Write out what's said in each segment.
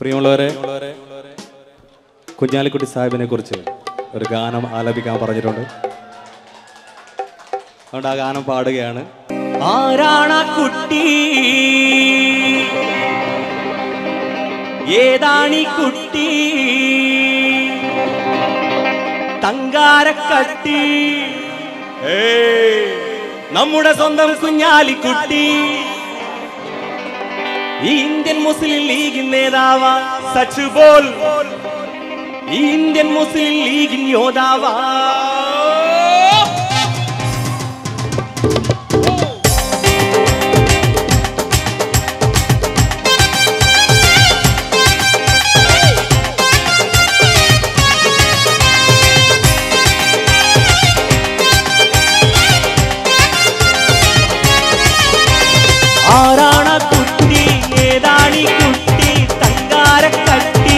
പ്രിയമുള്ളവരെ കുഞ്ഞാലിക്കുട്ടി സാഹിബിനെ കുറിച്ച് ഒരു ഗാനം ആലപിക്കാൻ പറഞ്ഞിട്ടുണ്ട് അതുകൊണ്ട് ആ ഗാനം പാടുകയാണ് ആരാണ കുട്ടി ഏതാണി കുട്ടി തങ്കാരക്കട്ടി ഏയ്, നമ്മുടെ സ്വന്തം കുഞ്ഞാലിക്കുട്ടി ഈ ഇന്ത്യൻ മുസ്ലിം ലീഗ് നേതാവാ സച്ച് ബോൾ ഈ ഇന്ത്യൻ മുസ്ലിം ലീഗിൻ യോദ്ധാവാ ആരാണ കുട്ടി ഏതാണി കുട്ടി തങ്കാരക്കട്ടി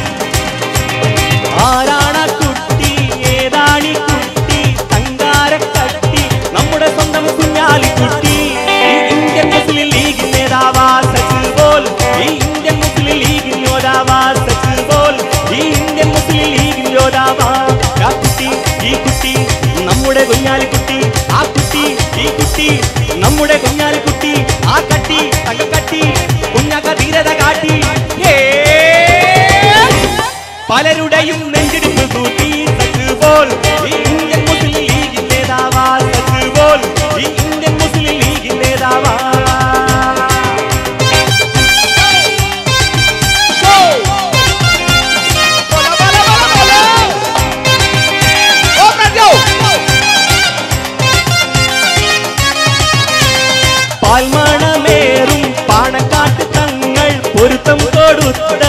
ആരാണ കുട്ടി ഏതാണി കുട്ടി തങ്കാരക്കട്ടി നമ്മുടെ സ്വന്തം കുഞ്ഞാലിക്കുട്ടി ഈ ഇന്ത്യൻ മുസ്ലിം ലീഗ് നേതാവാ സച്ചിൽ ബോൽ ഈ ഇന്ത്യൻ മുസ്ലിം ലീഗ് യോദ്ധാവാ സച്ചിൽ ബോൽ ഈ ഇന്ത്യൻ മുസ്ലിം ലീഗ് യോദ്ധാവാ ആ കുട്ടി ഈ കുട്ടി നമ്മുടെ കുഞ്ഞാലിക്കുട്ടി ആ കുട്ടി ഈ കുട്ടി നമ്മുടെ കുഞ്ഞാലിക്കുട്ടി ആ കട്ടി തങ്കക്കട്ടി കുഞ്ഞാക്ക ധീരത കാട്ടി ഏ പലരുടെയും നെഞ്ചിടിപ്പ് കൂട്ടി സച്ച് ബോൾ ഈ ഇന്ത്യൻ മുസ്ലിം ലീഗ് നേതാവാ സച്ച് ബോൾ ഈ ഇന്ത്യൻ മുസ്ലിം ലീഗ് നേതാവാ പാൽമണമേറും പാണക്കാട്ട് തങ്ങൾ പൊരുത്തം കൊടുത്ത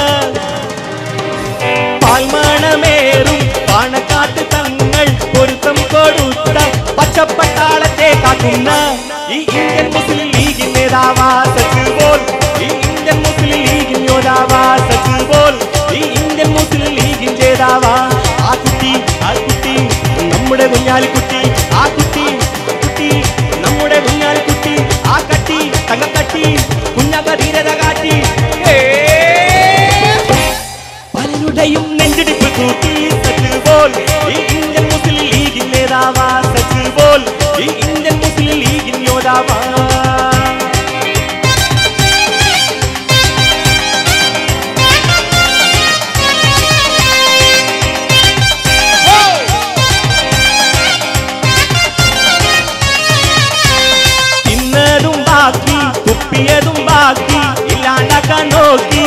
പാൽമണമേറും പാണക്കാട്ട് തങ്ങൾ പൊരുത്തം കൊടുത്ത പച്ചപ്പട്ടാളത്തെ കാക്കുന്ന ഈ ഇന്ത്യൻ മുസ്ലിം ലീഗ് നേതാവാ സച്ചിൽ ബോൾ ഈ ഇന്ത്യൻ മുസ്ലിം ലീഗ് യോദ്ധാവാ സച്ചിൽ ബോൾ ഈ ഇന്ത്യൻ മുസ്ലിം ലീഗ് ജേതാവാ ആ കുട്ടി ആ കുട്ടി നമ്മുടെ കുഞ്ഞാലിക്കുട്ടി ആ കുട്ടി കുട്ടി നമ്മുടെ കുഞ്ഞാലിക്കുട്ടി ആ കട്ടി തങ്കക്കട്ടി കുഞ്ഞാക്ക ധീരത കാട്ടി ഏ പലരുടെയും നെഞ്ചിടിപ്പ് കൂട്ടി സച്ച് ബോൽ ഈ ഇന്ത്യൻ മുസ്ലിം ലീഗിൻ നേതാവാ സച്ച് ബോൽ ഈ ഇന്ത്യൻ മുസ്ലിം ലീഗിൻ യോദ്ധാവാ തിന്നതും ബാക്കി തുപ്പിയതും ബാക്കി ഇല്ലാണ്ടാക്കാൻ നോക്കി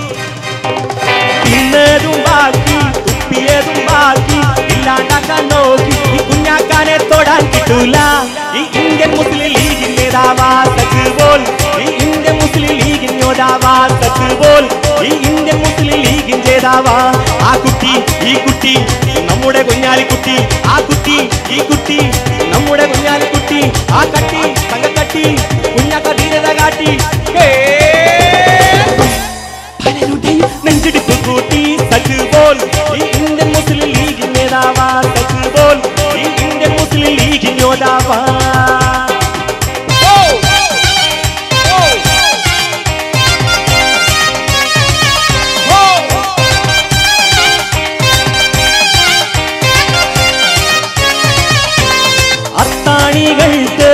തിന്നതും ബാക്കി തുപ്പിയതും ബാക്കി ഇല്ലാണ്ടാക്കാൻ നോക്കി ഈ കുഞ്ഞാക്കാനെ തൊടാൻ കിട്ടൂല ഈ ഇന്ത്യൻ മുസ്ലിം ലീഗിൻ നേതാവാ സച്ച് ബോൽ ഈ ഇന്ത്യൻ മുസ്ലിം ലീഗിൻ യോദ്ധാവാ സച്ച് ബോൽ ഈ ഇന്ത്യൻ മുസ്ലിം ലീഗിൻ ജേതാവാ ആ കുട്ടി ഈ കുട്ടി നമ്മുടെ കുഞ്ഞാലിക്കുട്ടി ആ കുട്ടി ഈ കുട്ടി നമ്മുടെ കുഞ്ഞാലിക്കുട്ടി ആ കട്ടി തങ്കക്കട്ടി കുഞ്ഞാക്ക ധീരത കാട്ടി ഹേ പലരുടെയും നെഞ്ചിടിപ്പ് കൂട്ടി സച്ച് ബോൽ ഈ ഇന്ത്യൻ മുസ്ലിം ലീഗ് നേതാവാ സച്ച് ബോൽ ഈ ഇന്ത്യൻ മുസ്ലിം ലീഗ് യോദ്ധാവാ അത്താണികൾക്ക്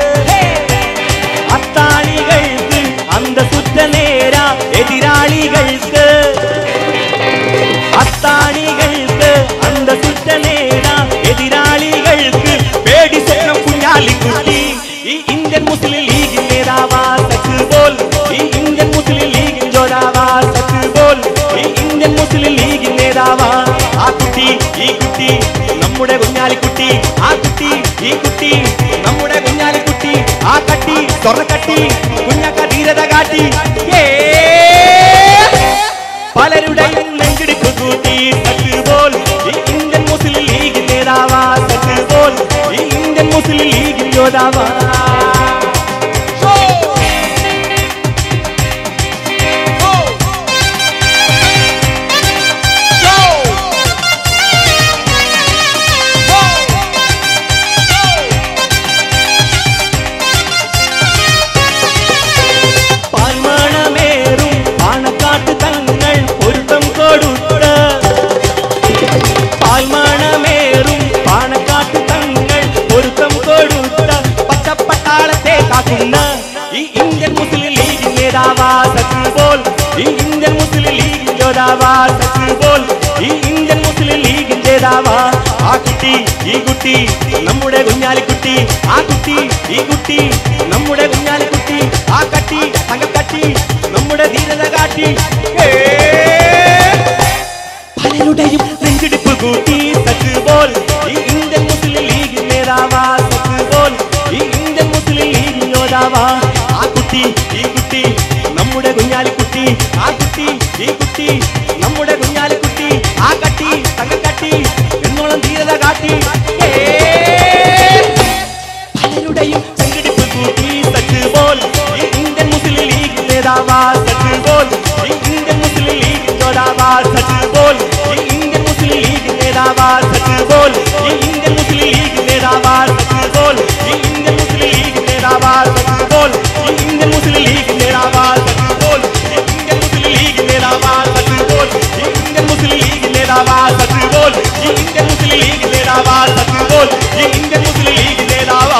അത്താണികൾക്ക് അന്തസുറ്റ നേര എതിരാളികൾക്ക് അത്താണികൾക്ക് അന്തസുറ്റ നേര എതിരാളികൾക്ക് പേടി സ്വപ്നം കുഞ്ഞാലിക്കുട്ടി ഈ ഇന്ത്യൻ മുസ്ലിം ലീഗ് നേതാവാ സച്ച് ബോൽ ഈ ഇന്ത്യൻ മുസ്ലിം ലീഗ് ജോതാവാ സച്ച് ബോൽ ഈ ഇന്ത്യൻ മുസ്ലിം ലീഗ് നേതാവാ ആ കുട്ടി ഈ കുട്ടി നമ്മുടെ കുഞ്ഞാലിക്കുട്ടി ആ കുട്ടി ഈ കുട്ടി നമ്മുടെ കുഞ്ഞാലിക്കുട്ടി ആ കട്ടി സ്വർണ്ണക്കട്ടി കുഞ്ഞാക്ക ധീരത കാട്ടി ഏ പലരുടെയും നെഞ്ചിടിപ്പ് കൂട്ടി സച്ച് ബോൽ ഈ ഇന്ത്യൻ മുസ്ലിം ലീഗ് നേതാവാ സച്ച് ബോൽ ഈ ഇന്ത്യൻ മുസ്ലിം ലീഗ് യോദ്ധാവാ പാൽമണമേറും പാണക്കാട്ട് തങ്ങൾ നേതാവാ ആ കുട്ടി ഈ കുട്ടി നമ്മുടെ കുഞ്ഞാലിക്കുട്ടി ആ കുട്ടി ഈ കുട്ടി നമ്മുടെ കുഞ്ഞാലിക്കുട്ടി ആ കട്ടി തങ്കക്കട്ടി നമ്മുടെ ധീരത കാട്ടി ഏ പലരുടെയും നെഞ്ചിടിപ്പ് കൂട്ടി സച്ച് പോൽ ഈ ഇന്ത്യൻ മുസ്ലിം ലീഗ് നേതാവാ സച്ച് പോൽ ഈ ഇന്ത്യൻ മുസ്ലിം ലീഗ് യോദ്ധാവാ ആ കുട്ടി ഈ കുട്ടി നമ്മുടെ കുഞ്ഞാലിക്കുട്ടി ആ കുട്ടി ഈ കുട്ടി നമ്മുടെ കുഞ്ഞാലിക്കുട്ടി ആ കട്ടി തങ്കക്കട്ടി എന്നോളം ധീരത കാട്ടി ഏ പലരുടെയും സംഘടിപ്പ് കൂട്ടി സച്ച് പോൽ ഈ ഇന്ത്യൻ മുസ്ലിം ലീഗ് നേതാവാ സച്ച് പോൽ ഈ ഇന്ത്യൻ മുസ്ലിം ലീഗ് നേതാവാ സച്ച് പോൽ ഈ ഇന്ത്യൻ മുസ്ലിം ലീഗ് നേതാവാ സച്ച് പോൽ ഈ ഇന്ത്യൻ മുസ്ലിം ലീഗ് നേതാവാ സച്ച് പോൽ ഈ ഇന്ത്യൻ മുസ്ലിം ലീഗ് നേതാവാ സച്ച് പോൽ ഈ ഇന്ത്യൻ മുസ്ലിം ലീഗ് നേതാവാ സച്ച് പോൽ ഈ ഇന്ത്യൻ മുസ്ലിം ലീഗ് നേതാവാ സച്ച് പോൽ ഈ ഇന്ത്യൻ മുസ്ലിം ലീഗ് നേതാവാ സച്ച് പോൽ ഈ ഇന്ത്യൻ മുസ്ലിം ലീഗ് നേതാവാ സച്ച് പോൽ ഈ ഇന്ത്യൻ മുസ്ലിം ലീഗ് നേതാവാ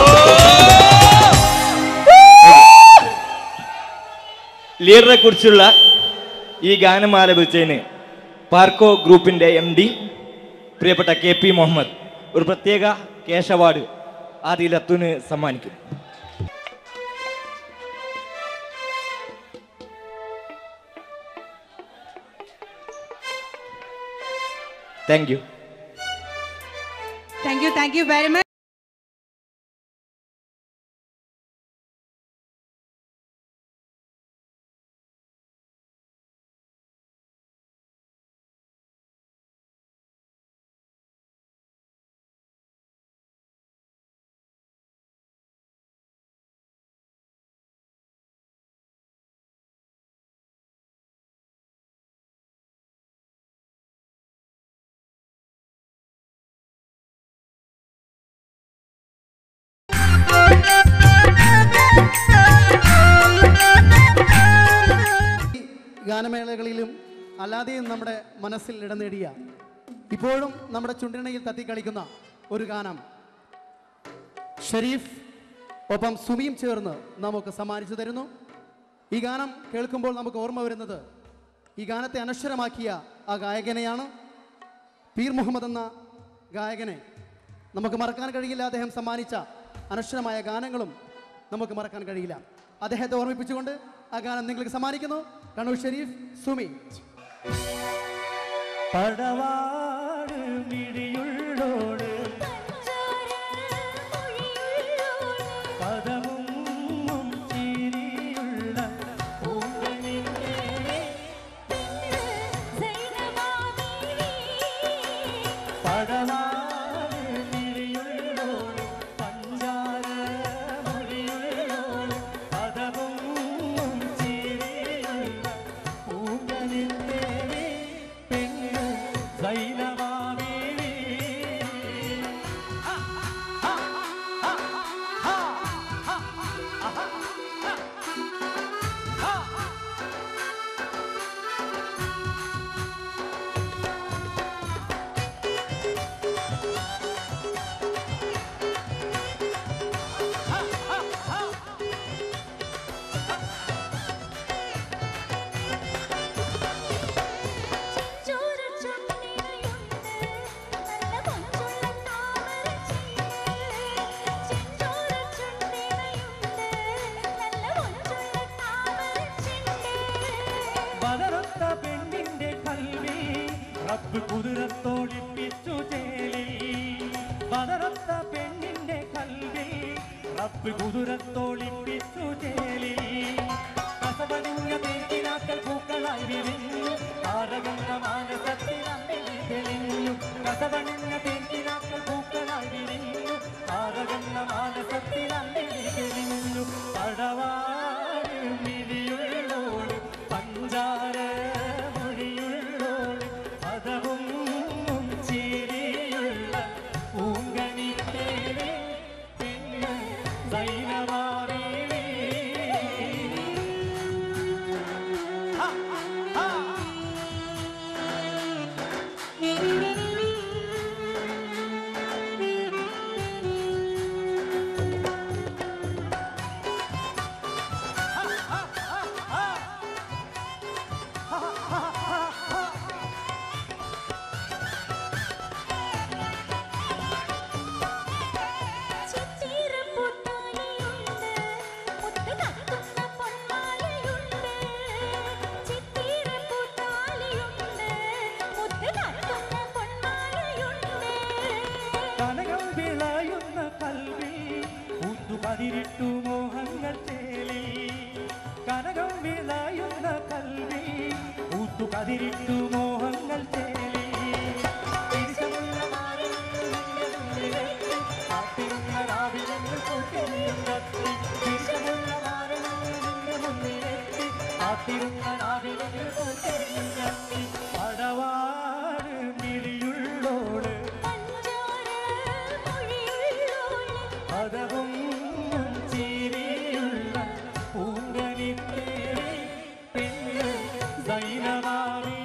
ലീഡറെ കുറിച്ചുള്ള ഈ ഗാനം ആലപിച്ചതിന് പാർക്കോ ഗ്രൂപ്പിന്റെ എം ഡി പ്രിയപ്പെട്ട കെ പി മുഹമ്മദ് ഒരു പ്രത്യേക കേശ അവാർഡ് ആദിൽ അത്തുന് സമ്മാനിക്കും thank you Thank you, thank you very much. ഗാനമേളകളിലും അല്ലാതെയും നമ്മുടെ മനസ്സിൽ ഇടം നേടിയ ഇപ്പോഴും നമ്മുടെ ചുണ്ടിണയിൽ തത്തിക്കളിക്കുന്ന ഒരു ഗാനം ഷെരീഫ് ഒപ്പം സുമിയും ചേർന്ന് നമുക്ക് സമ്മാനിച്ചു തരുന്നു ഈ ഗാനം കേൾക്കുമ്പോൾ നമുക്ക് ഓർമ്മ വരുന്നത് ഈ ഗാനത്തെ അനശ്വരമാക്കിയ ആ ഗായകനെയാണ് പീർ മുഹമ്മദ് എന്ന ഗായകനെ നമുക്ക് മറക്കാൻ കഴിയില്ല അദ്ദേഹം സമ്മാനിച്ച അനശ്വരമായ ഗാനങ്ങളും നമുക്ക് മറക്കാൻ കഴിയില്ല അദ്ദേഹത്തെ ഓർമ്മിപ്പിച്ചുകൊണ്ട് ആ ഗാനം നിങ്ങൾക്ക് സമ്മാനിക്കുന്നു കണ്ണൂർ ഷെരീഫ് സുമി പടവാട് മിഴിയുള്ളോട് പദമും ചിരിയുള്ള പൂങ്കണിന്റെ പടവാട് മിഴിയുള്ളോട് പഞ്ചാര മൊഴിയുള്ളോട് പദമും ചിരിയുള്ള പൂങ്കണിന്റെ പെണ്ണ് സൈനമാവി പതറത്ത പെണ്ണിന്റെ കൽവി റബ്ബ് കുതിരത്തോടിപ്പിച്ചു ചേലി പതറത്ത പെണ്ണിന്റെ കൽവി റബ്ബ് കുതിരത്തോടിപ്പിച്ചു ചേലി കസവടിഞ്ഞ തേക്കിനാക്കൽ പൂക്കളായി വിരിഞ്ഞു താരകന്ന മാനസത്തിൽ അമ്മിണി തെളിഞ്ഞു കസവണിഞ്ഞ തേക്കിനാക്കൽ പൂക്കളായി വിരിഞ്ഞു താരകന്ന മാനസത്തിൽ അമ്മിണി തെളിഞ്ഞു പടവാട് മിഴിയുള്ളോട് പഞ്ചാര മൊഴിയുള്ളോട് പദവും ചിരിയുള്ള പൂങ്കണിത്തേരെ പെണ്ണ് സൈനമാ പദവും ചീരിയുള്ള പൂങ്കനിത്തേ പെണ്ണ് സൈനമാവേ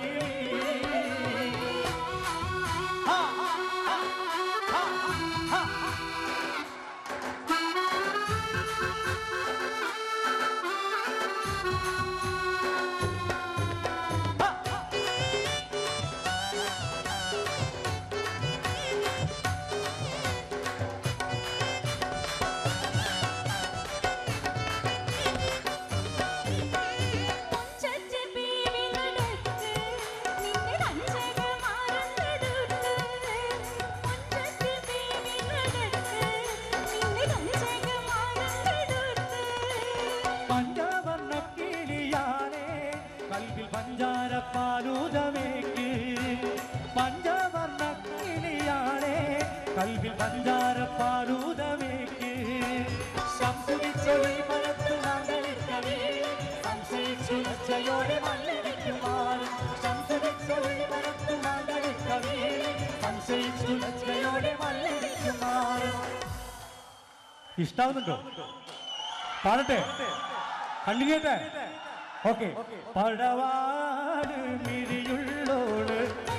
പഞ്ചവർണ്ണ കിളിയാനേ കൽവിൽ പഞ്ചാര പാലൂതമേക്ക് പഞ്ചവർണ്ണ കിളിയാനേ കൽവിൽ പഞ്ചാര പാലൂതമേക്ക് ശംസുവിച്ചൊളി പരത്തു മകളിക്കവേ സംശയിച്ചു ലജ്ജയോടെ മല്ലിരിക്കുമാർ ശംസുവിച്ചൊളി പരത്തു മകളിക്കവേ സംശയിച്ചു ലജ്ജയോടെ മല്ലിരിക്കുമാർ ഇഷ്ടാവുന്നുണ്ടോ പാടട്ടെ കണ്ടിന്യൂട്ടെ ഓക്കെ പടവാട് മിഴിയുള്ളോട്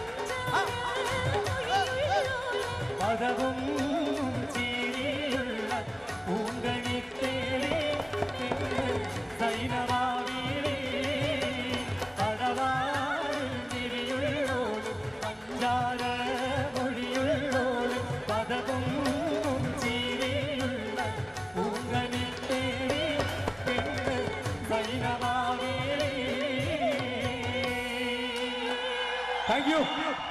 പദവും ചീരിയുള്ള പൂങ്കണിത്തേടി സൈനമാവീരേ പടവാട് മിഴിയുള്ളോട് പഞ്ചാര മൊഴിയുള്ളോട് പദവും ചീരിയുള്ള പൂങ്കണിത്തേടി പെണ്ണ് സൈനമാവീരേ താങ്ക് യു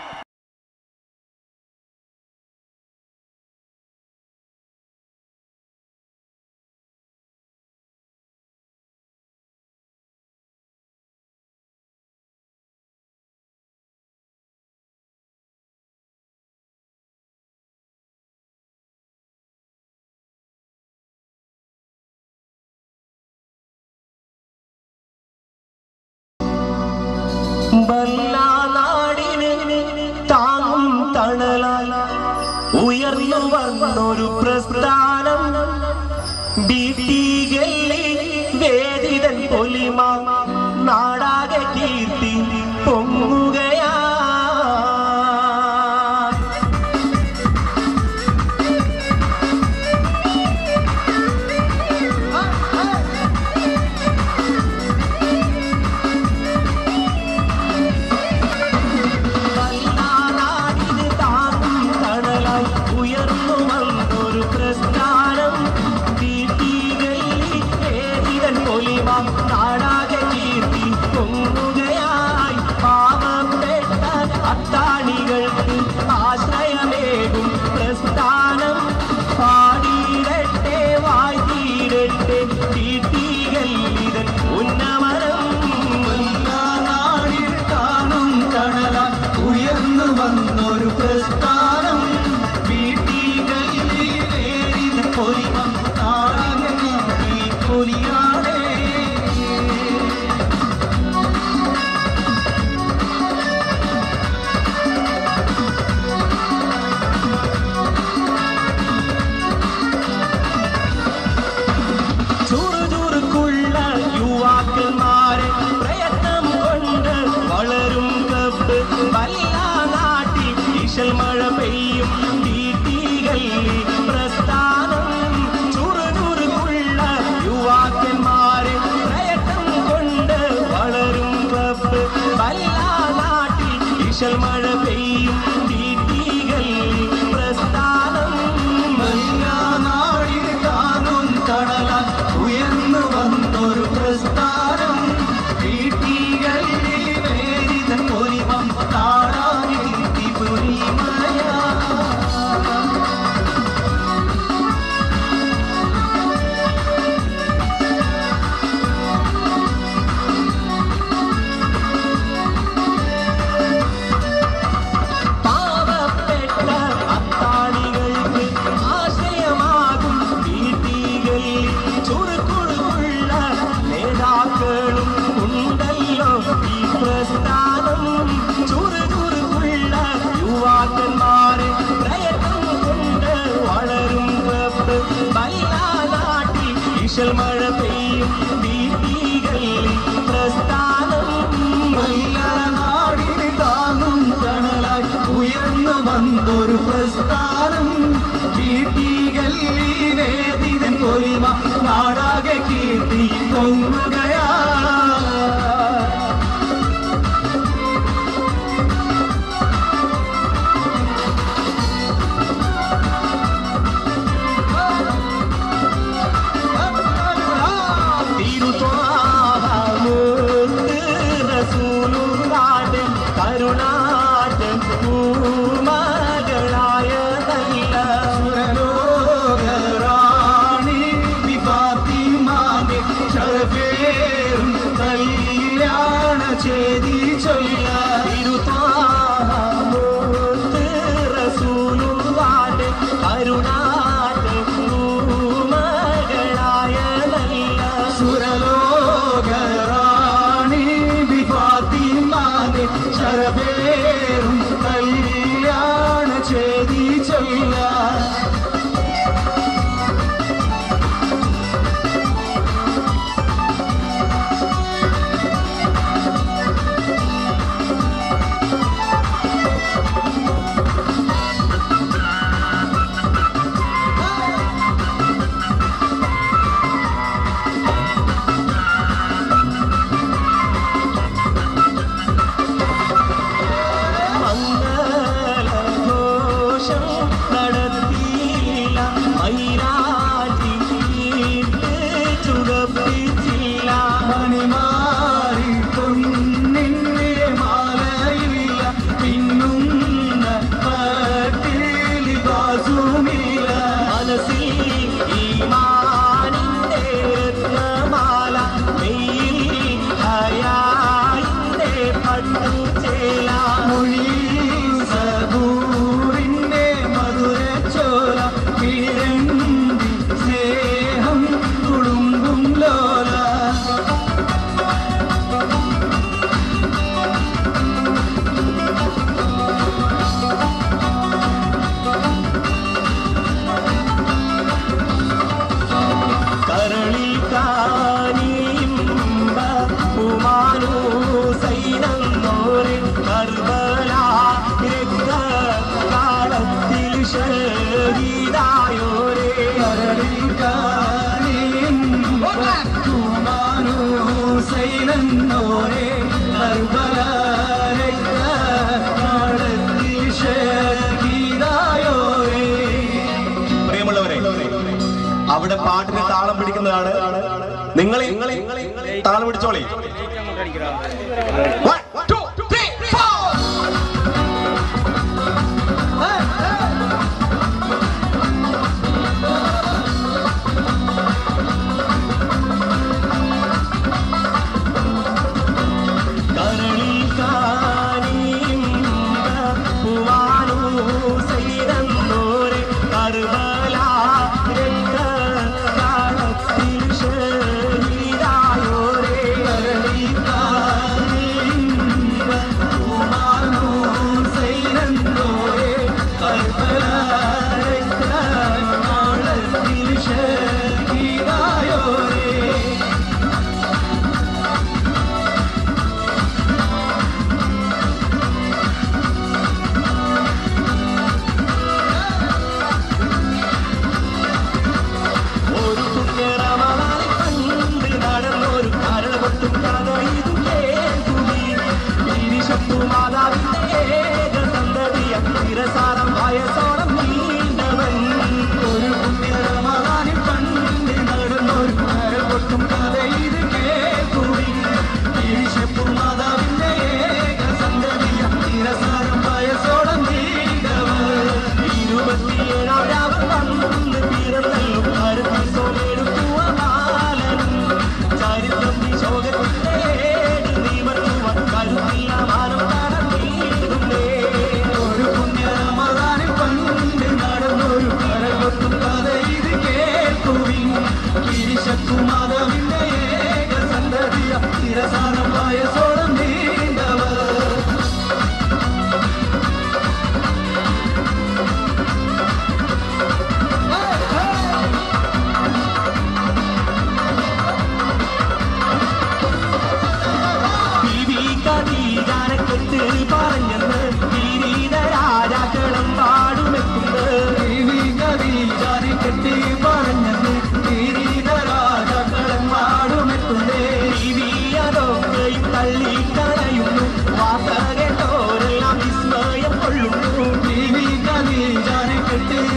നാടിന് താങ്ങും തണലാൽ ഉയർന്നു വന്നൊരു പ്രസ്ഥാനം ബീട്ടികളിൽ വേദിതൻ പൊലിമ നാടാകെ കീർത്തി പൊങ്ങുകയാ നാടിന് താങ്ങും തണലായി ഉയർന്നു വന്നൊരു പ്രസ്ഥാനം വീട്ടികളിൽ വേദിതൻ പൊലിമ നാടാകെ കീർത്തി പൊങ്ങുകയായി പാവപ്പെട്ട അത്താണികൾക്ക് ആശ്രയമേകും പ്രസ്ഥാനം പാടിയിടട്ടെ വാഴ്ത്തിയിടട്ടെ വീട്ടികൾ ഇതൻ ഉന്നമനം നാടിൽ കാണും കടല ഉയർന്നു വന്നൊരു പ്രസ്ഥാനം വീട്ടികളിൽ പൊലിമം നാടിനെ പൊലിയാടേ ചുറുചുറുക്കുള്ള യുവാക്കന്മാരെ പ്രയത്നം കൊണ്ട് വളരും കപ്പ് വല്ല നാട്ടിൽ ഈശൽ മഴ പെയ്യും വീട്ടികളിൽ പ്രസ്ഥാനം ചുറുചുറുക്കുള്ള യുവാക്കന്മാരെ പ്രയത്നം കൊണ്ട് വളരും കപ്പ് വല്ല നാട്ടിൽ ഈശൽ മഴ പെയ്യും വീട്ടികളിൽ പ്രസ്ഥാനം നാടിൽ കാണും കടല ഉയർന്നു വന്നൊരു പ്രസ്ഥാനം വീട്ടികളിൽ വേദിത പൊലിമം താടാകി പുരിമയ മഴ പെയ്യും വീട്ടികളിൽ പ്രസ്ഥാനം നാടിന് താങ്ങും തണലായി ഉയർന്നു വന്നൊരു പ്രസ്ഥാനം വീട്ടികളിലേതിതൻ പൊലിമ നാടാകെ കീർത്തി പൊങ്ങുകയാ കരുണാറ്റൻ പൂമകളായ നല്ല സുരലോകറാണി വിഭാത്തിമാന്റെ ശരഫേറും കല്യാണ ചേതി ചൊല്ല തിരുത്താമൂത്ത് റസൂലുള്ളാന്റെ കരുണാറ്റൻ പൂമകളായ നല്ല സുരലോകറാണി വിഭാത്തിമാന്റെ ശരഫേറും കല്യാണ ചേതി ചൊല്ല മംഗളഘോഷം നടത്തിയില്ല മൈരാജി ചുടപ്പിച്ചില്ല മണിമാറി പൊന്നിന്റെ മാലയില്ല പിന്നുന്ന പട്ടിലി ബാസുമില്ല മനസ്സിൽ ഈമാനിന്റെ രത്നമാല മെയ്യിൽ ഹയായിന്റെ പട്ടുചേല മൊഴിയിൽ സബൂറിന്റെ മധുരച്ചോല കിഴങ്ങി സ്നേഹം കുടുംബും ലോല കരളിൽ കാനിയും ഉമാനൂസൈനോരെ കർബല കാലത്തിൽ ഷഹീദായോരെ കരളിൽ കാനിയും ഉമാനൂസൈനോരെ കർബല കാലത്തിൽ ഷഹീദായോരെ പ്രിയമുള്ളവരെ അവിടെ പാട്ടിന് താളം പിടിക്കുന്നതാണ് നിങ്ങൾ താളം പിടിച്ചോളി One, two, three, four. കരളിൽ കാനിയും പൂവാനൂസൈനോരെ കർബല കാലത്തിൽ ഷഹീദായോരെ കരളിൽ കാനിയും പൂവാനൂസൈനോരെ കർബല കാലത്തിൽ ഷഹീദായോരെ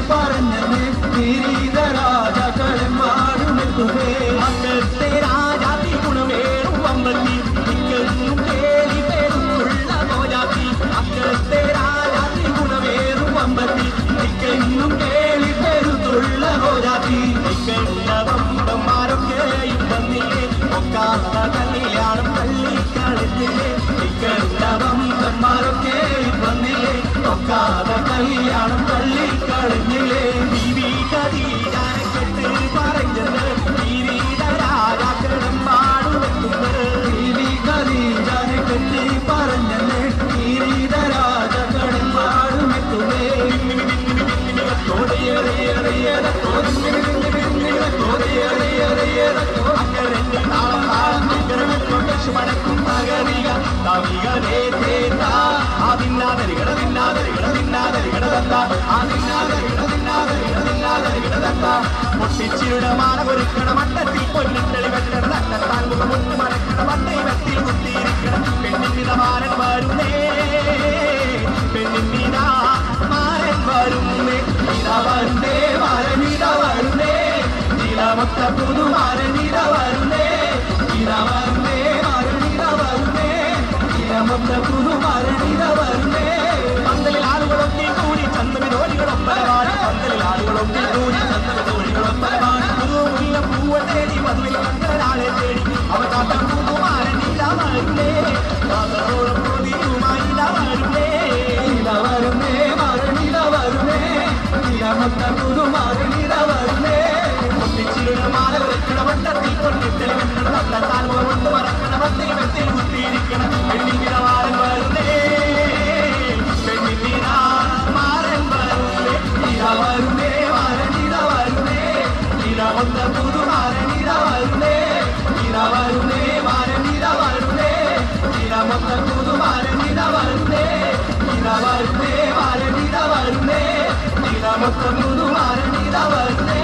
പറഞ്ഞനെ കിരീട രാജാക്കളെമ്പാടുമെത്തുമേ അന്നത്തെ രാജാതി ഗുണമേറും അമ്മത്തി മിക്കെന്നും കേലി പേരുള്ള മോജാത്തി അന്നത്തെ രാജാതി ഗുണമേറും അമ്മത്തി മിക്കെന്നും കേളി പെരുത്തുള്ള മോജാത്തി മിക്കണ്ട വമ്പന്മാരൊക്കെയും വന്നില്ലേ ഒക്കാത്ത കല്യാണം തള്ളിക്കളത്തില്ലേ മിക്കണ്ട വമ്പന്മാരൊക്കെയും വന്നില്ലേ ഒക്കാത കല്യാണം തള്ളിക്കളഞ്ഞില്ലേ ബീവി കതീജാനെ കെട്ട് പറഞ്ഞത് കിരീട രാജാക്കളും പാടുവെക്കുന്നത് ദേവി ഖദീജാനെ കെട്ടി പറഞ്ഞനെ കിരീട രാജാക്കളെമ്പാടുമെത്തുമേ പൊട്ടിച്ചിയുടെ മാല ഒരുക്കണ മട്ടത്തിൽ പൊന്നിട്ടളി വെട്ടണ തട്ടാൻ മുഖമുട്ട് മറക്കണ വട്ടയിൽ കുത്തിയിരിക്കണം പെണ്ണിന്റെ മാരൻ വരുന്നേ പെണ്ണിന്റെ മാരൻ വരുന്നേ ഇതാ വരുന്നേ മാരനിത വരുന്നേ നിലമൊത്ത പുതുമാരനിത വരുന്നേ ഇതാ വരുന്നേ മാരനിത വരുന്നേ നിലമൊത്ത പുതുമാരനിത വരുന്നേ പന്തലിൽ ആളുകളൊക്കെ കൂടി ചന്തവിരോധികളൊപ്പരമാണ് പന്തലിൽ ആളുകളൊക്കെ കൂടി ചന്തവിരോധികളൊപ്പരമാണ് പുതുമുല്ല പൂവ തേടി മധുവിൽ കണ്ടൊരാളെ തേടി അവ കാത്ത പുതുമാരനിത വരുന്നേ കാതറോളം കൊതിയുമായി ഇതാ വരുന്നേ ഇതാ വരുന്നേ മരണിത വരുന്നേ നിലമൊത്ത പുതുമാരണിത വരുന്നേ പൊട്ടിച്ചിരുന്ന മാല വെക്കണ വട്ടത്തിൽ പൊന്നിട്ടളി വെട്ടണ തട്ടാൻ മുഖമുണ്ട് മറക്കണ വട്ടയിൽ വെത്തിൽ കുത്തിയിരിക്കണം പെണ്ണിന്റെ മാരൻ വരുന്നേ പെണ്ണിന്റെ മാരൻ വരുന്നേ ഇതാ വരുന്നേ മരണിത വരുന്നേ നിലമൊത്ത പുതുമാരണിത വരുന്നേ ഇതാ വരുന്നേ മരണിത വരുന്നേ നിലമൊത്ത പുതുമാരണിത വരുന്നേ ഇതാ വരുന്നേ മരണിത വരുന്നേ നിലമൊത്ത പുതുമാരണിത വരുന്നേ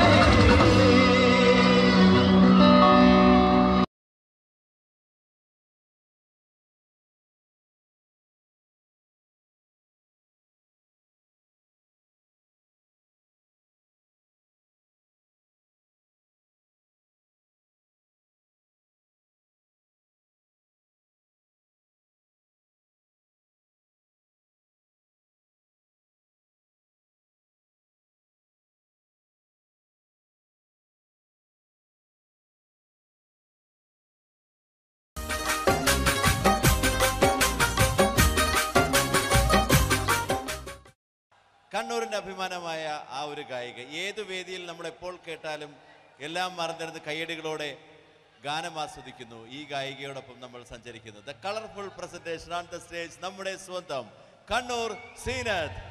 കണ്ണൂരിൻ്റെ അഭിമാനമായ ആ ഒരു ഗായിക ഏത് വേദിയിൽ നമ്മൾ എപ്പോൾ കേട്ടാലും എല്ലാം മറന്നിരുന്ന് കയ്യടികളോടെ ഗാനം ആസ്വദിക്കുന്നു ഈ ഗായികയോടൊപ്പം നമ്മൾ സഞ്ചരിക്കുന്നു the colourful presentation on the stage നമ്മുടെ സ്വന്തം കണ്ണൂർ സീനത്ത്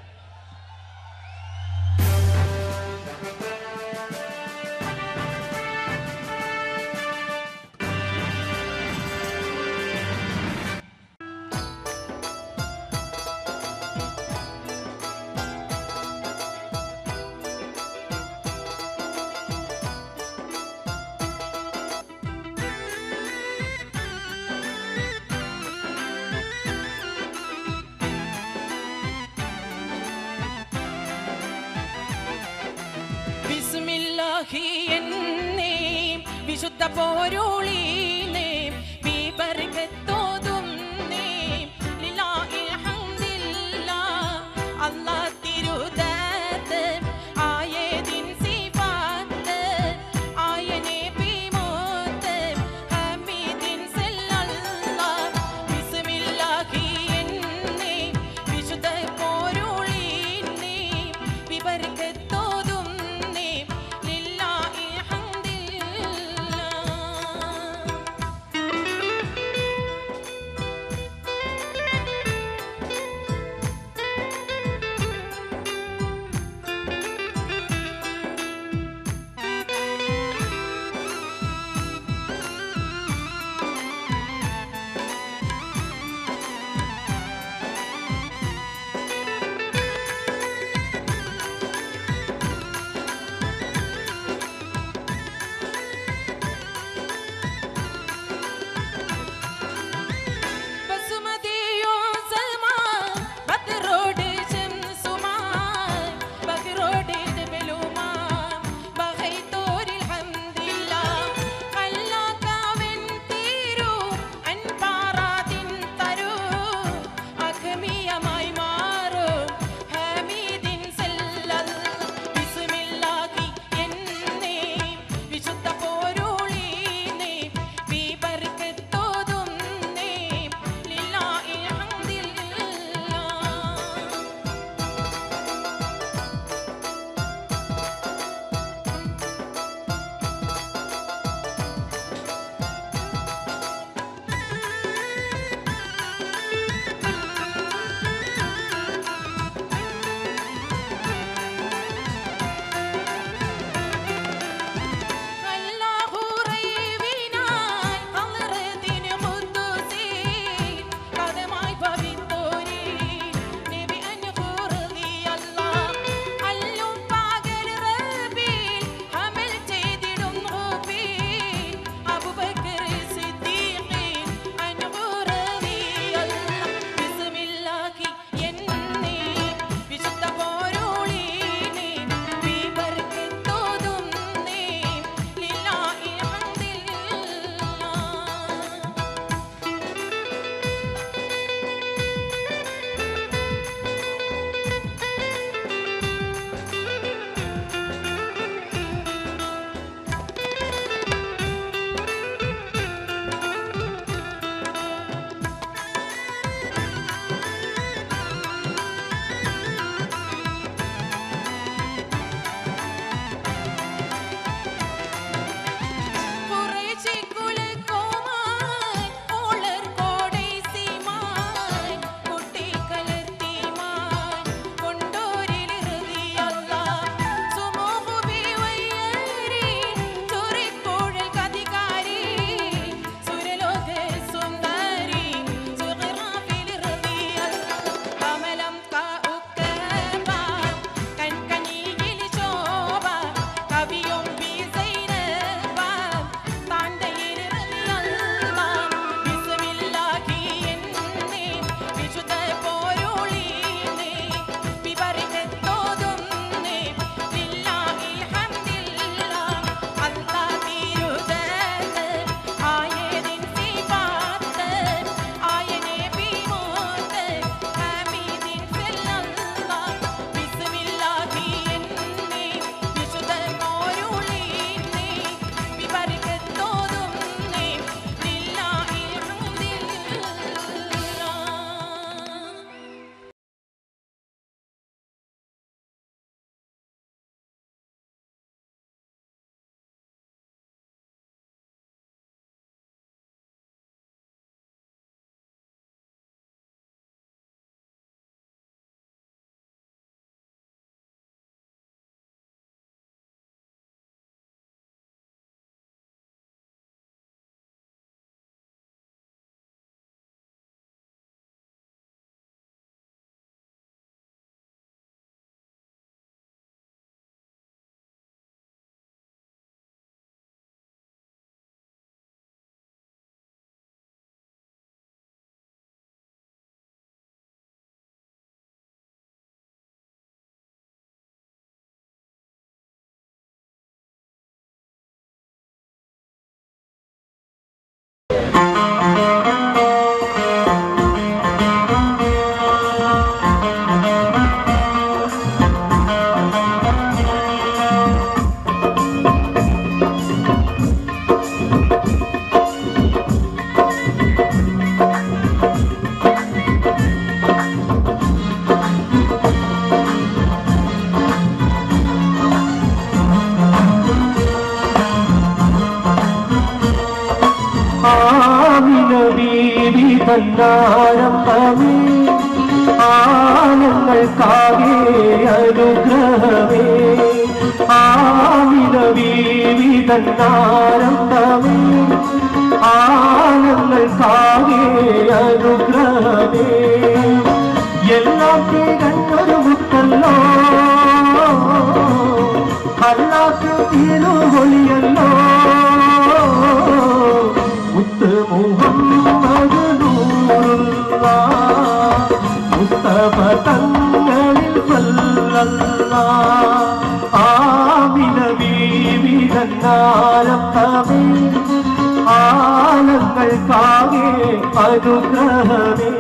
ബിസ്മില്ലാഹി എന്നേ വിശുദ്ധ പോരുളീനേ ബിബർക്കത്തോതും നേ ലില്ലാഹിൽ ഹംദില്ലാ അല്ലാഹ് തിരുദാത്ത് ആയതിൻ സിഫാത്ത് ആയ നബി മോത്ത് ഹമീദിൻ സല്ലല്ലാഹ് ബിസ്മില്ലാഹി എന്നേ വിശുദ്ധ പോരുളീനേ ബിബർക്കത്തോതും നേ ലില്ലാഹിൽ ഹംദില്ലാ തന്നാരംഭമേ ആനങ്ങൾക്കാകെ അനുഗ്രഹമേ ആമിന ബീവി തന്നാരംഭമേ ആനങ്ങൾക്കാകെ അനുഗ്രഹമേ എല്ലാം തികഞ്ഞൊരു മുത്തല്ലോ അല്ലാത്ത തിരുവൊളിയല്ലോ മുത്ത് മുഹമ്മദ് നൂറുള്ള മുസ്തഫ തങ്ങളിൽ വല്ലല്ല ആമിന ബീവി തന്നാലത്തമേ ആനങ്ങൾക്കാകെ അനുഗ്രഹമേ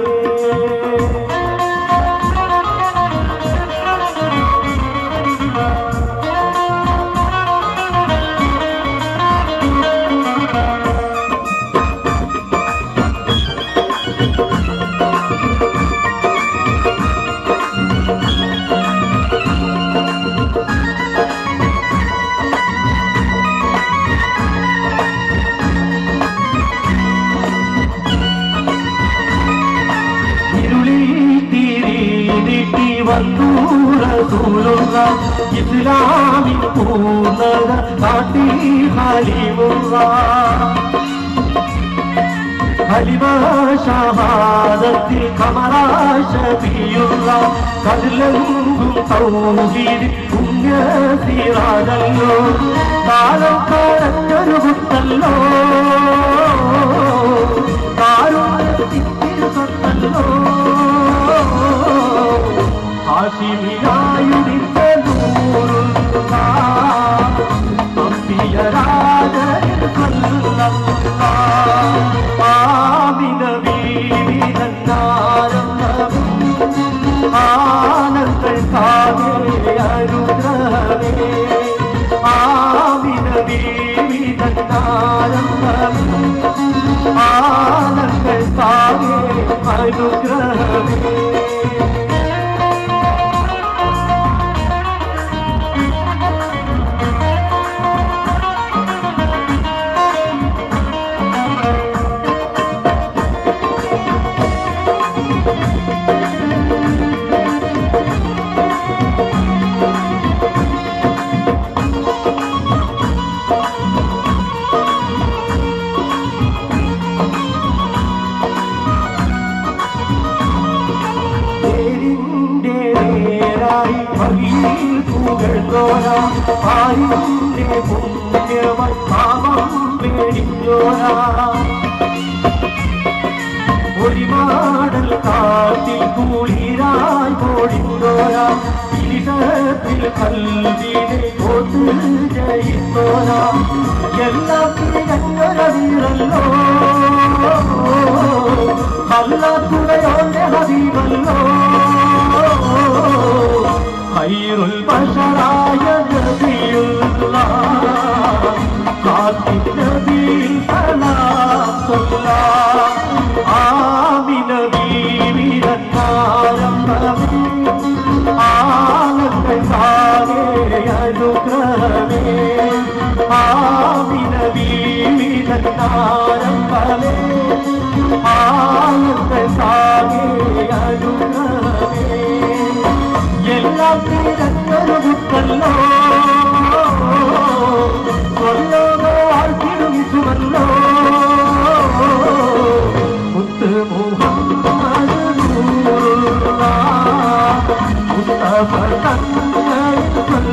ഇരുളിൽ തിരി നീട്ടി വന്നു റസൂലുള്ള ഇസ്ലാമിൻ പൂർണ്ണത കാട്ടി ഹലിമുള്ള ഹലിമ ഷഹാദത്തിൽ കമറാശപിയുള്ള കതിലെങ്കും തൗഹീദ് പുണ്യ സിറാജല്ലോ കാലം കടഞ്ഞൊരു കുത്തല്ലോ കാരുണ്യത്തിൻ സ്വത്തല്ലോ ഹാഷിമിയായുടിച്ച നൂറുള്ള അമ്പിയ രാജനിൽ കൊല്ലല്ല ആമിന ബീവി തന്നാരംഭം ആനന്ദൾക്കാകെ അനുഗ്രഹമേ ആമിന ബീവി തന്നാരംഭം ആനന്ദൾക്കാകെ അനുഗ്രഹമേ തേരിന്റെ നേരായി വഴിയിൽ പുകഴ്ന്നോരാ ആരിന്റെ പുണ്യമായി പാപം പേടിഞ്ഞോരാ ഒരിമാടൽ കാട്ടിൽ കുളിരായി ഓടിന്നോരാ ഇരുഷത്തിൽ കൽവിനെ ഓത്ത് ജയിത്തോരാ എല്ലാം തികഞ്ഞൊരവീറല്ലോ അല്ലാത്തുകയോന്റെ ഹബീബല്ലോ ഖൈറുൽ ബശറായ നബിയുള്ള കാത്തിൻ നബിയിൽ സലാം സല്ലാ ആമിന ബീവി രണ്ടാരംഭമേ ആനന്ദസാരേ അനുഗ്രഹമേ ആമിന ബീവി രണ്ടാരംഭമേ ആനന്ദസാരേ അനുഗ്രഹമേ എല്ലാം തിരഞ്ഞൊരു മുത്തല്ലോ കൊല്ലോകോ ആഴ്ത്തിടുമിച്ചുമല്ലോ മുത്ത് മുഹമ്മദ് നൂറുള്ള മുസ്തഫ തങ്ങളിൽ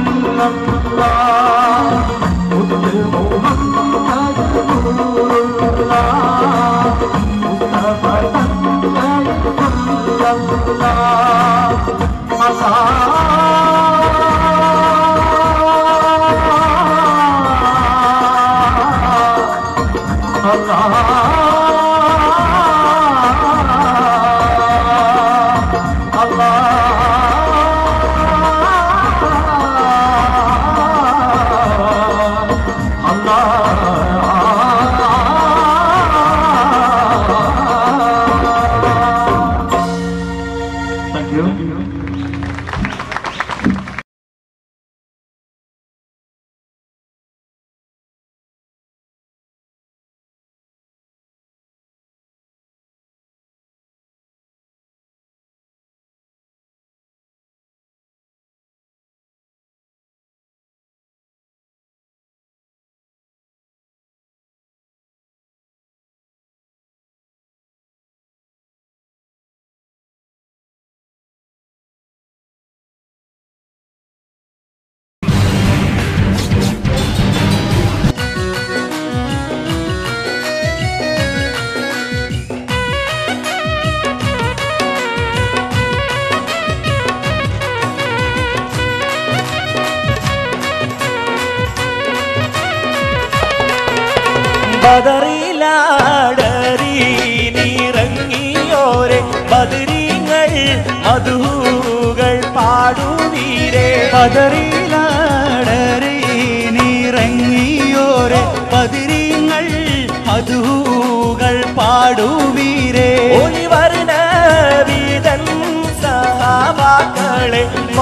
ബദറിലാടറി നിറങ്ങിയോരെ ബദരീങ്ങൾ മധുകൾ പാടുവീരേ പതറിലാടറി നിറങ്ങിയോരെ പതിരിങ്ങൾ മധുകൾ പാടുവീരേ ഒളിവർണ വീതൻ സഹാബാക്കളെ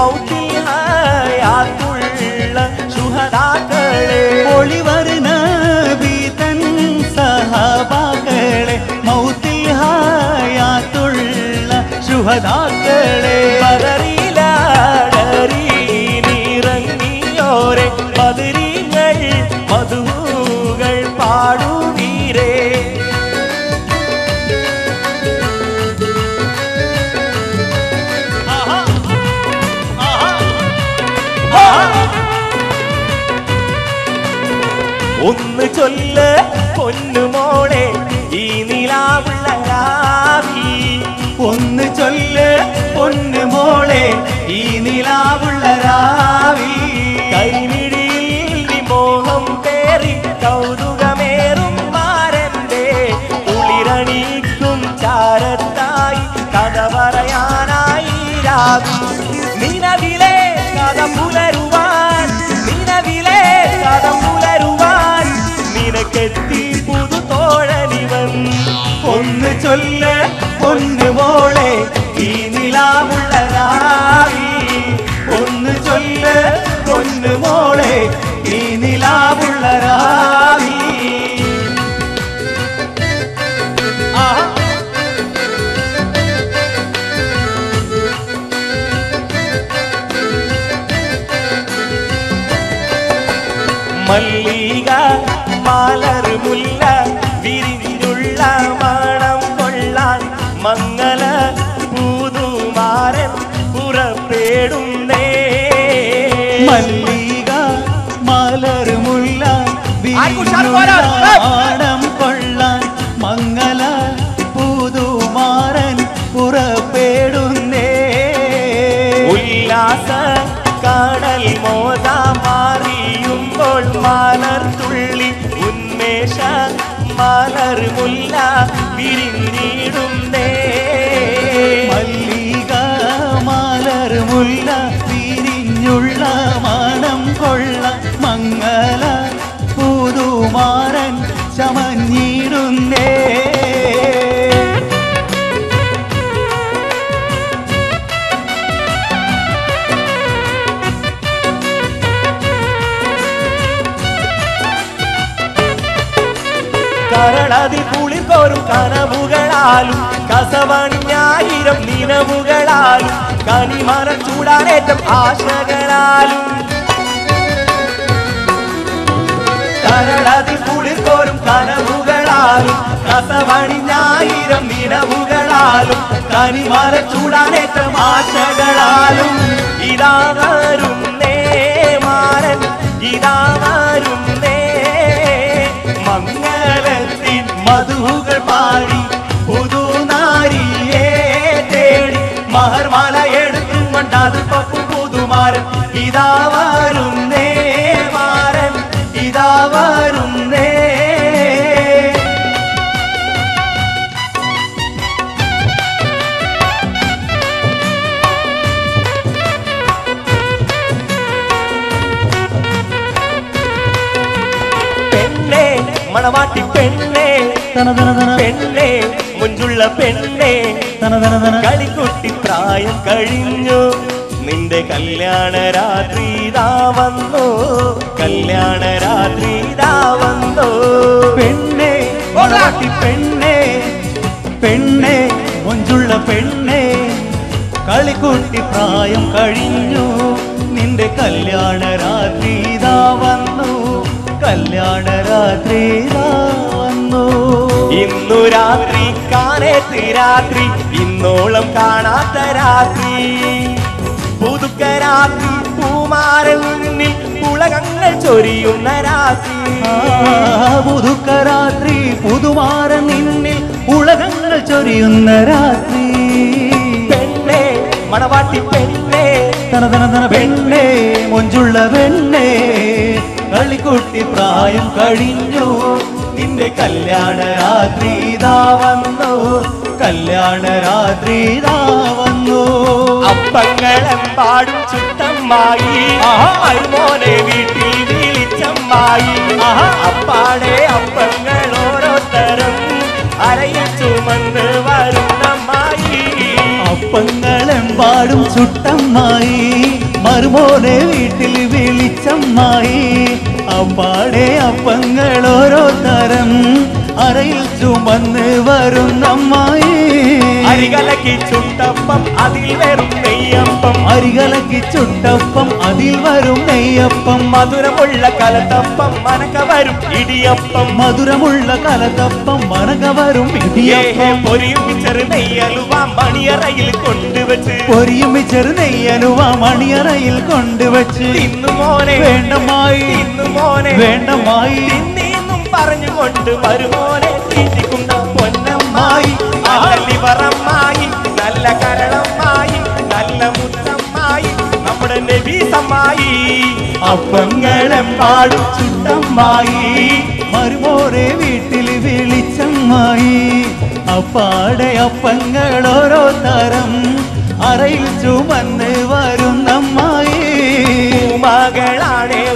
മൗത്തിയാത്തുള്ള ശുഹദാക്കളെ ഒളിവരുന്ന വീതൻ സഹബാക്കളെ മൗത്തിൽ ഹായാത്തുള്ള ശുഹദാക്കളെ ബദറിലാടറി നിറങ്ങിയോരെ ബദരീങ്ങൾ മധുകൾ പാടുവീരേ ഒന്ന് ചൊല്ല് പൊന്നുമോളെ ഈ നിലാവുള്ള രാവി ഒന്ന് ചൊല്ല് പൊന്നു മോളെ ഈ നിലാവുള്ള രാവി കൈമിഴിയിൽ മോഹം പേറി കൗതുകമേറും മാരന്റെ കുളിരണിക്കും ചാരത്തായി കഥ പറയാനായി രാവി നിലവിലെ കഥ പുലരുവാൻ നിലവിലെ കഥ പുലരുവാൻ നിനക്കെത്തി പുതു തോഴനിവൻ ഒന്ന് ചൊല്ല് പൊന്നു മോളെ ഈ നിലാവുള്ള രാവി ഒന്ന് ചൊല്ല് പൊന്നു മോളെ ഈ നിലാവുള്ള രാവി ആഹാ മല്ലിക മലർ മുല്ല വിരിഞ്ഞുള്ള മണം കൊള്ളാൻ മംഗല പൂതുമാരൻ പുറപ്പെടുന്നേ മല്ലിക മലർ മുല്ല ആർക്കും ഷാറ് പോരാ. ഏയ്. ആടം കൊള്ളാൻ മംഗല പുതുമാരൻ പുറപ്പെടുന്നേ ഉല്ലാസ കടൽ മോദ മാറിയുമ്പോൾ മലർ തുള്ളി ഉന്മേഷ മലർ മുല്ല വിരിഞ്ഞിടുന്നേ മല്ലിക മലർ മുല്ല തിരിഞ്ഞുള്ള മണം കൊള്ള മംഗല പുതുമാരൻ ചമഞ്ഞിടുന്നേ കരളതി കുളിർക്കോരും കനവുകളാലും കസവണിഞ്ഞായിരം നിലവുകളാലും കനിമരം ചൂടാനേറ്റം ആശകളാലും കരളതി കുളിർക്കോരും കനവുകളാലും കസവണിഞ്ഞായിരം നിലവുകളാലും കനിമര ചൂടാനേറ്റം ആശകളാലും ഇതാ വരുന്നേ മാരൻ ഇതാ വരുന്നേ മംഗളത്തിൻ മധുകൾ പാടി പുതുനാരിയെ തേടി മഹർമാല എടുത്തും കൊണ്ടത് പപ്പു പുതുമാരൻ ഇതാ വരുന്നേ മാരൻ ഇതാ വരുന്നേ പെണ്ണേ മണവാട്ടി പെണ്ണേ പെണ്ണേ മുഞ്ചുള്ള പെണ്ണേ കളിക്കുട്ടി പ്രായം കഴിഞ്ഞു നിന്റെ കല്യാണ രാത്രി ഇതാ വന്നു കല്യാണ രാത്രി ഇതാ വന്നു പെണ്ണേ മണവാട്ടി പെണ്ണേ പെണ്ണേ മൊഞ്ചുള്ള പെണ്ണേ കളിക്കുട്ടി പ്രായം കഴിഞ്ഞു നിന്റെ കല്യാണ രാത്രി ഇതാ വന്നു കല്യാണ രാത്രി ഇതാ വന്നു ഇന്നു രാത്രി കാനേത്ത് രാത്രി ഇന്നോളം കാണാത്ത രാത്രി പുതുക്ക രാത്രി പൂമാരനിൽ ഉലകങ്ങൾ ചൊരിയുന്ന രാത്രി പുതുക്ക രാത്രി പുതുമാര നിന്നിൽ ഉലകങ്ങൾ ചൊരിയുന്ന രാത്രി പെണ്ണേ മണവാട്ടി പെണ്ണേ തന തന തന പെണ്ണേ മൊഞ്ചുള്ള പെണ്ണേ കളിക്കുട്ടി പ്രായം കഴിഞ്ഞു നിന്റെ നിന്റെ കല്യാണ രാത്രി ഇതാ വന്നു കല്യാണ രാത്രി ഇതാ വന്നു അപ്പങ്ങളെമ്പാടും ചുട്ടമ്മായി മരുമോനെ വീട്ടിൽ വിളിച്ചമ്മായി അപ്പാടെ അപ്പങ്ങൾ ഓരോരുത്തരും അരയിൽ ചുമന്ന് വരുന്നമ്മായി അപ്പങ്ങളെമ്പാടും ചുട്ടമ്മായി മറുമോനെ വീട്ടിൽ വിളിച്ചമ്മായി അപ്പാടെ അപ്പങ്ങൾ ഓരോ തരം അറയിൽ ചുമന്ന് വരുന്നമ്മായി അരികലക്കി ചുട്ടപ്പം അതിൽ വെറും നെയ്യപ്പം അരികലക്കി ചുട്ടപ്പം അതിൽ വരും നെയ്യപ്പം മധുരമുള്ള കലത്തപ്പം മനക വരും ഇടിയപ്പം മധുരമുള്ള കലതപ്പം മനക വരും ഏഹേ, ഇടിയപ്പം പൊരിയും ചെറു നെയ്യലുവ മണിയറയിൽ കൊണ്ടുവച്ച് പൊരിയും ചെറു നെയ്യനുവ മണിയറയിൽ കൊണ്ടുവച്ച് തിന്നു മോനെ വേണ്ടമായി തിന്നു മോനെ വേണ്ടമായി തിന്നീന്നും പറഞ്ഞുകൊണ്ട് വരുമോനെ തീറ്റിക്കുന്ന പൊന്നമ്മായി നല്ല ലിവറമ്മായി നല്ല കരളമ്മായി നല്ല മുത്തമ്മായി നമ്മുടെ നബീസമ്മായി അപ്പങ്ങളെമ്പാടും ചുട്ടമ്മായി മരുമോരെ വീട്ടിൽ വിളിച്ചമ്മായി അപ്പാടെ അപ്പങ്ങൾ ഓരോ തരം അറയിൽ ചുമന്ന് വരുന്നമ്മായി മകളാണേ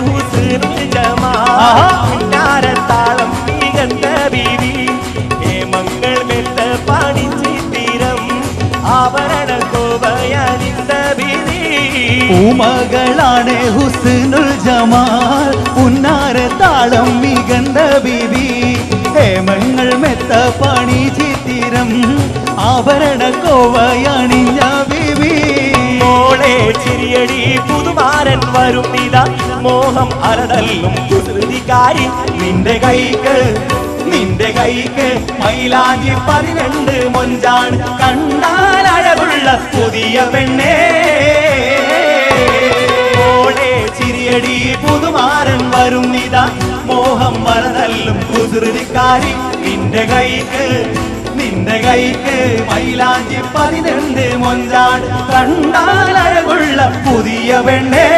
ഹുസ്നാരത്താളം മികந்த ബീവി ഹേമങ്ങൾ മെത്ത പണിച്ച് തീരം ആഭരണ കോപയണിந்த ബീവി പൂമകളാണ് ഹുസ്നുൽ ജമാൽ പുന്നാര താളം മികந்த ബിബി ഹേമങ്ങൾ മെത്ത പണി ചിത്തിരം ആഭരണ കോവയണിഞ്ഞ ബിബി മോളെ ചിരിയടി പുതുമാരൻ വരും നിത മോഹം അരതല്ലും കുസൃതിക്കാരി നിന്റെ കൈക്ക് നിന്റെ കൈക്ക് മൈലാഞ്ചി പതിനെണ്ട് മൊഞ്ചാണ് കണ്ടാൽ അഴകുള്ള പുതിയ പെണ്ണേ മോളെ ചിരിയടി പുതുമാരൻ വരും നിത മോഹം മറതല്ലും കുസൃതിക്കാരി നിന്റെ കൈക്ക് നിന്റെ കൈക്ക് മൈലാഞ്ചി പതിനെണ്ട് മൊഞ്ചാട് കണ്ടാൽ അഴകുള്ള പുതിയ പെണ്ണേ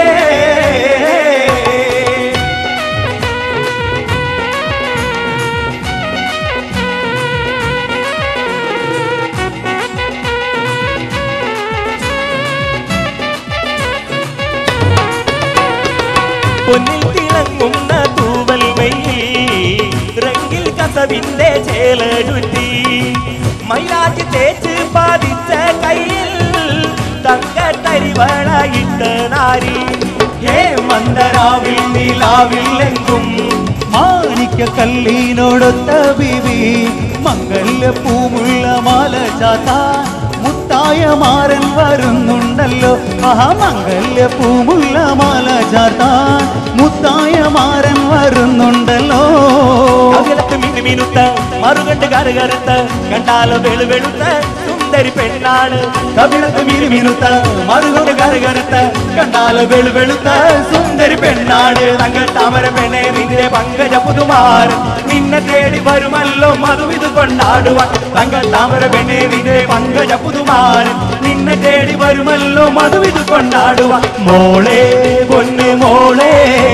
പൊന്നിൽ തിളങ്ങുന്ന തൂവൽ വെയിൽ റെങ്കിൽ കസവിന്റെ ചേലടുത്തി മൈലാഞ്ചി തേച്ച് പാതിച്ച കയ്യിൽ തങ്ക തരിവളയിട്ട നാരി ഹേ മന്ദരാവിൽ നിലാവിൽ എങ്കും മാണിക്യ കല്ലീനോടൊത്ത ബിബി മംഗല്യ പൂമുള്ള മാല ചാത്ത മുത്തായ മാരൻ വരുന്നുണ്ടല്ലോ ആഹാ മംഗല്യ പൂമുള്ള മാല ചാത്താൻ മുത്തായ മാരൻ വരുന്നുണ്ടല്ലോ അകലത്ത് മിന്നു മിനുത്ത മറുകണ്ട് കറുകറുത്ത കണ്ടാലോ വെളു വെളുത്ത സുന്ദരി പെണ്ണാണ് കവിളത്ത് മിനു മിനുത്ത മറുകണ്ട് കറുകറുത്ത കണ്ടാലോ വെളു വെളുത്ത സുന്ദരി പെണ്ണാണ് തങ്ക താമര പെണ്ണെ നിന്റെ പങ്കജ പുതുമാരൻ നിന്നെ തേടി വരുമല്ലോ മധുവിത് കൊണ്ടാടുവാൻ തങ്ക താമര പെണ്ണെ നിന്റെ പങ്കജ പുതുമാരൻ നിന്നെ തേടി വരുമല്ലോ മധുവിത് കൊണ്ടാടുവാൻ മോളെ പൊന്ന് മോളെ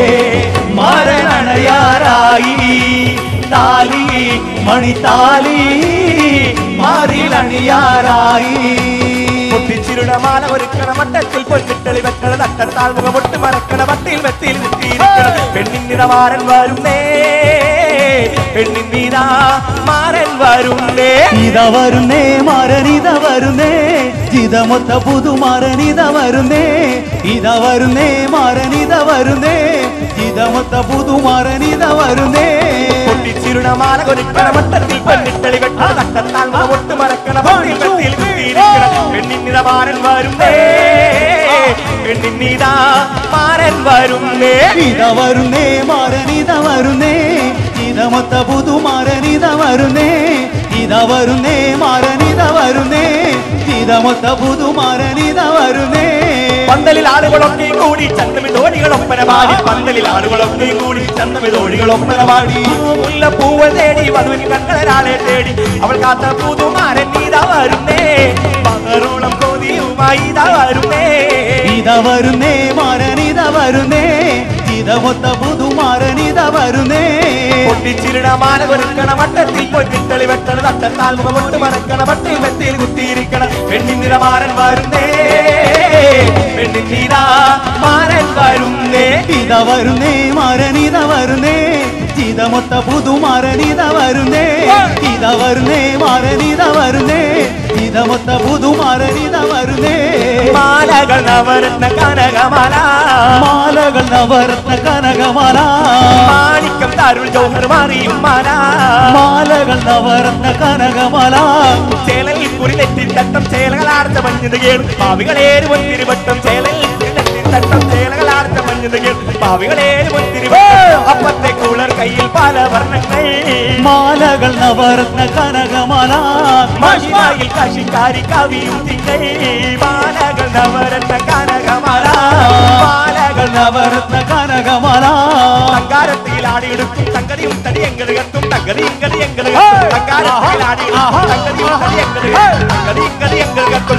മരണയാറായി താലി മണിത്താലി മാറിലണിയാറായി പൊട്ടിച്ചിരുട മാല ഒരുക്കണ മട്ടത്തിൽ പൊന്നിട്ടളി വെക്കണ തട്ടത്താൽ മുഖമൊട്ട് മറക്കണ വട്ടിയിൽ വെത്തിയിൽ കുത്തിയിരിക്കണ പെണ്ണിൻ നിറമാരൻ വരുന്നേ പെണ്ണിൻ നിറ മാരൻ വരുന്നേ ഇത വരുന്നേ മാരനിത വരുന്നേ ജിതമൊത്ത പുതുമാരനിത വരുന്നേ ഇത വരുന്നേ മാരനിത വരുന്നേ ജിതമൊത്ത പുതുമാരനിത വരുന്നേ പൊട്ടിച്ചിരുട മാല ഒരുക്കണ മട്ടത്തിൽ പൊന്നിട്ടളി വെക്കണ തട്ടത്താൽ മുഖമൊട്ട് മറക്കണ വട്ടിയിൽ വെത്തിയിൽ കുത്തിയിരിക്കണ പെണ്ണിൻ നിറമാരൻ വരുന്നേ പെണ്ണിൻ നിറ മാരൻ വരുന്നേ ഇത വരുന്നേ മാരനിത വരുന്നേ ഇതമൊത്ത പുതുമാരനിത വരുന്നേ ഇത വരുന്നേ മാരനിത വരുന്നേ ഇതമൊത്ത പുതുമാരനിത വരുന്നേ പന്തലിൽ ആളുകളൊക്കെ കൂടി ചന്തമി തോണികളൊപ്പന പാടി പന്തലിൽ ആളുകളൊക്കെ കൂടി ചന്തമി തോണികളൊപ്പന പാടി മുല്ല പൂവ് തേടി വധുവിന് കണ്ണൊരാളെ തേടി അവൾ കാത്ത പുതുമാരൻ നീതാ വരുന്നേ പകരോളം കോതിയുമായി ഇതാ വരുന്നേ ഇത വരുന്നേ മാരനിത വരുന്നേ ഇതമൊത്ത പുതുമാരനിത വരുന്നേ പൊട്ടിച്ചിരണ മാല ഒരുക്കണ വട്ടത്തിൽ പൊന്നിത്തളി വെട്ടണ തട്ടത്താൽ മുഖമൊട്ട് മറക്കണ വട്ടിൽ വെട്ടിൽ കുത്തിയിരിക്കണ പെണ്ണിൻ നിറമാരൻ വരുന്നേ പെണ്ണിൻ നീരാ മാരൻ വരുന്നേ ഇത വരുന്നേ മാരനിത വരുന്നേ ചിതമൊത്ത പുതുമാരനിത വരുന്നേ ഇത വരുന്നേ മാരനിത വരുന്നേ ചിതമൊത്ത പുതുമാരനിത വരുന്നേ മാലകൾ നവരത്ന കനകമാല മാലകൾ നവരത്ന കനകമാല മാണിക്കം താരുൾ ജൗഹർ മാറിയും മാല മാലകൾ നവരത്ന കനകമാല ചേലയിൽ കുറിലെത്തി തട്ടം ചേലകളാർച്ച മഞ്ഞത് കേൾ പാവികളേര് ഒത്തിരിവട്ടം ചേലയിൽ കുറിലെത്തി തട്ടം ചേലകളാർച്ച മഞ്ഞത് കേൾ പാവികളേര് ഒത്തിരിവട്ടം അപ്പത്തെ കൂളർ കയ്യിൽ പല വർണ്ണങ്ങൾ മാലകൾ നവരത്ന കനകമാല മഹിമായിൽ കാശിക്കാരി കവിയും തിങ്കൾ മാലകൾ നവരത്ന കനകമാല മാലകൾ നവരത്ന കനകമാല തങ്കാരത്തിൽ ആടിയെടുക്കും തങ്കടിയും തടിയങ്ങൾ കത്തും തങ്കടിയും കടിയങ്ങൾ തങ്കാരത്തിൽ ആടിയെടുക്കും തങ്കടിയും തടിയങ്ങൾ തങ്കടിയും കടിയങ്ങൾ കത്തും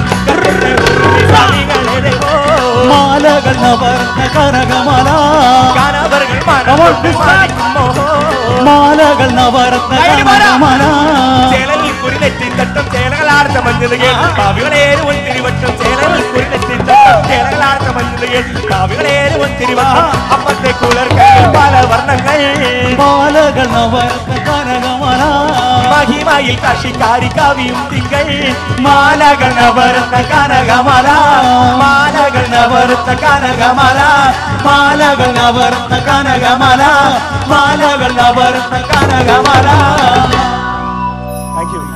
മാലകൾ നവരത്ന കനകമാല കനവറുകൾ മനമോട്ട് മാറിക്കുമോ മാലകൾ നവരത്ന കനകമാല ചേലയിൽ കുരിനെറ്റി തട്ടം ചേലകളാർച്ച മഞ്ഞത് കേൾ പാവികളേര് ഒത്തിരി വട്ടം ചേലയിൽ കുരിനെറ്റി തട്ടം ചേലകളാർച്ച മഞ്ഞത് കേൾ പാവികളേര് ഒത്തിരി വട്ടം അപ്പത്തെ കുളർ കയ്യിൽ പല വർണ്ണങ്ങൾ മാലകൾ നവരത്ന കനകമാല മഹിമയിൽ കഷിക്കാരി കവിയും തിങ്കൾ മാലകൾ നവരത്ന കനകമല മാലകൾ നവരത്ന കനകമല മാലകൾ നവരത്ന കനകമാല മാലകൾ നവരത്ന കനകമാല താങ്ക് യു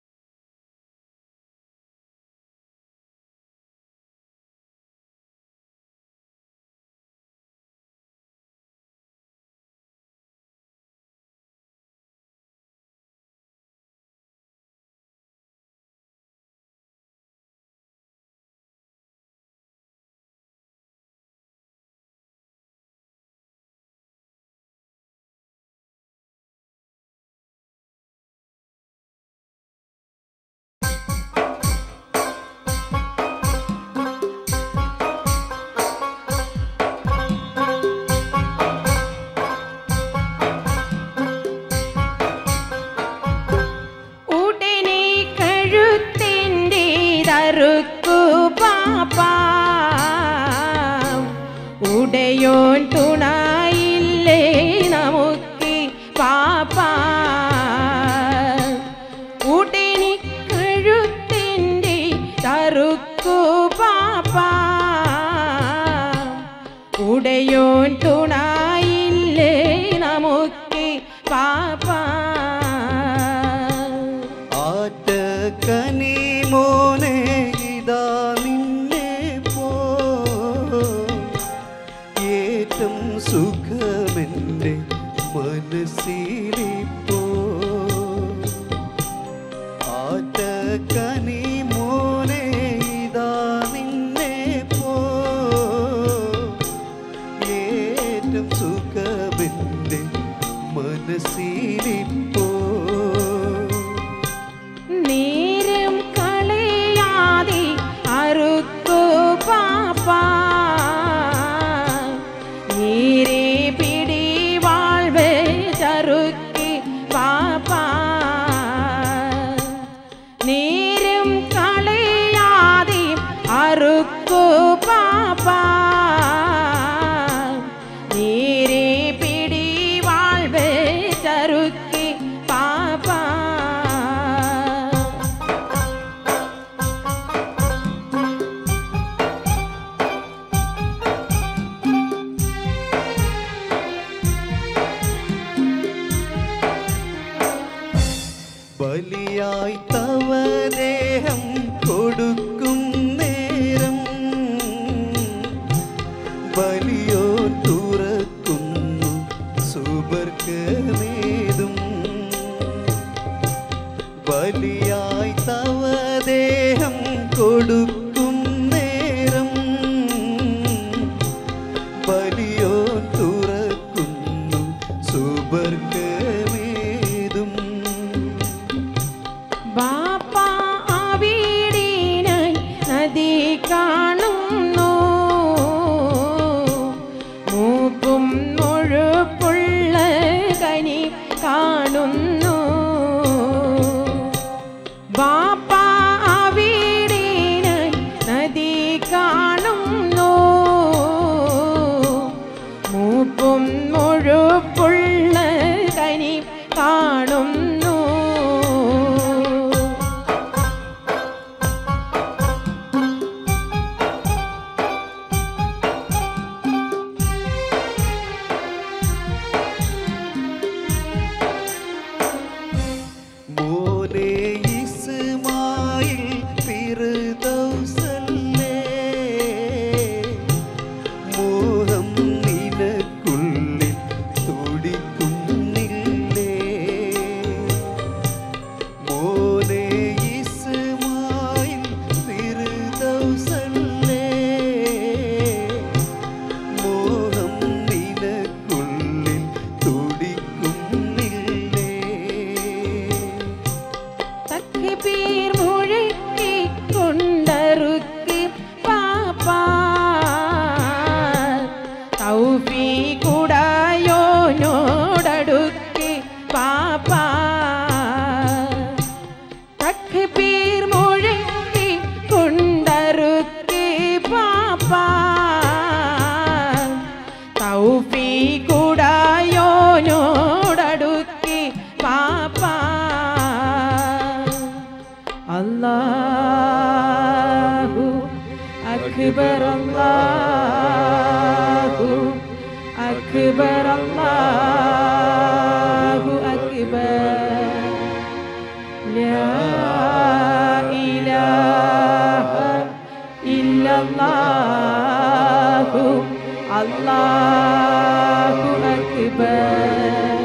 ഉടനെ കഴുത്തിൻ്റെ തറുക്കു പാപ്പ ഉടയോൻ തുണയില്ലേ നമുക്ക് പാപ്പ ഉടനെ കഴുത്തിൻ്റെ തറുക്കു പാപ്പ ഉടയോൻ തുണയില്ലേ നമുക്ക് പാപ്പ ആറ്റ കനി മോനെ ഇതാ നിന്നെ പോ ഏറ്റം സുഖമെൻ്റെ മനസ്സിലിപ്പോ ആറ്റ കനി മോനെ ഇതാ നിന്നെ പോ ഏറ്റം സുഖമെൻ്റെ മനസ്സിലിപ്പോ നേരം കളയാതെ അറുക്കു പാപ്പ നേരെ പിടി വാഴ്വ് ചറുക്കി പാപ്പ നേരം കളയാതെ അറുക്കു പാപ്പ നേരെ പിടി വാഴ്വ് ചറുക്കി പാപ്പ ബലിയായി തവ ദേഹം കൊടുക്കും നേരം ബലിയോ തുറക്കുന്നു സുബർക്കമേതും ബലിയായി തവ ദേഹം കൊടുക്കും നേരം ബലിയോ തുറക്കുന്നു സുബർക്കമേതും ബാപ്പ അവിടീനായി നദി കാണുന്നു മൂക്കും മുഴുപ്പുള്ള കനി മൂപ്പും മുഴുപ്പുള്ള കനി കാണുന്നു മോനെ ഇസ്മായിൽ ഫിർദൗസല്ലേ മോഹം നിനക്കുള്ളിൽ തുടിക്കുന്നില്ലേ മോനെ ഇസ്മായിൽ ഫിർദൗസല്ലേ മോഹം നിനക്കുള്ളിൽ തുടിക്കുന്നില്ലേ തക്ബീർ മുഴക്കി കൊണ്ടറുക്കി പാപ്പാ തൗഫീ കുടയോനോടടുക്കി പാപ്പാ തക്ബീർ മുഴക്കി കൊണ്ടറുക്കി പാപ്പാ തൗഫീ കുടയോനോടടുക്കി പാപ്പാ അല്ലാഹു അക്ബർ അല്ലാഹു അക്ബർ അല്ലാഹു അക്ബർ ലാ ഇലാഹ ഇല്ലല്ലാഹു അല്ലാഹു അക്ബർ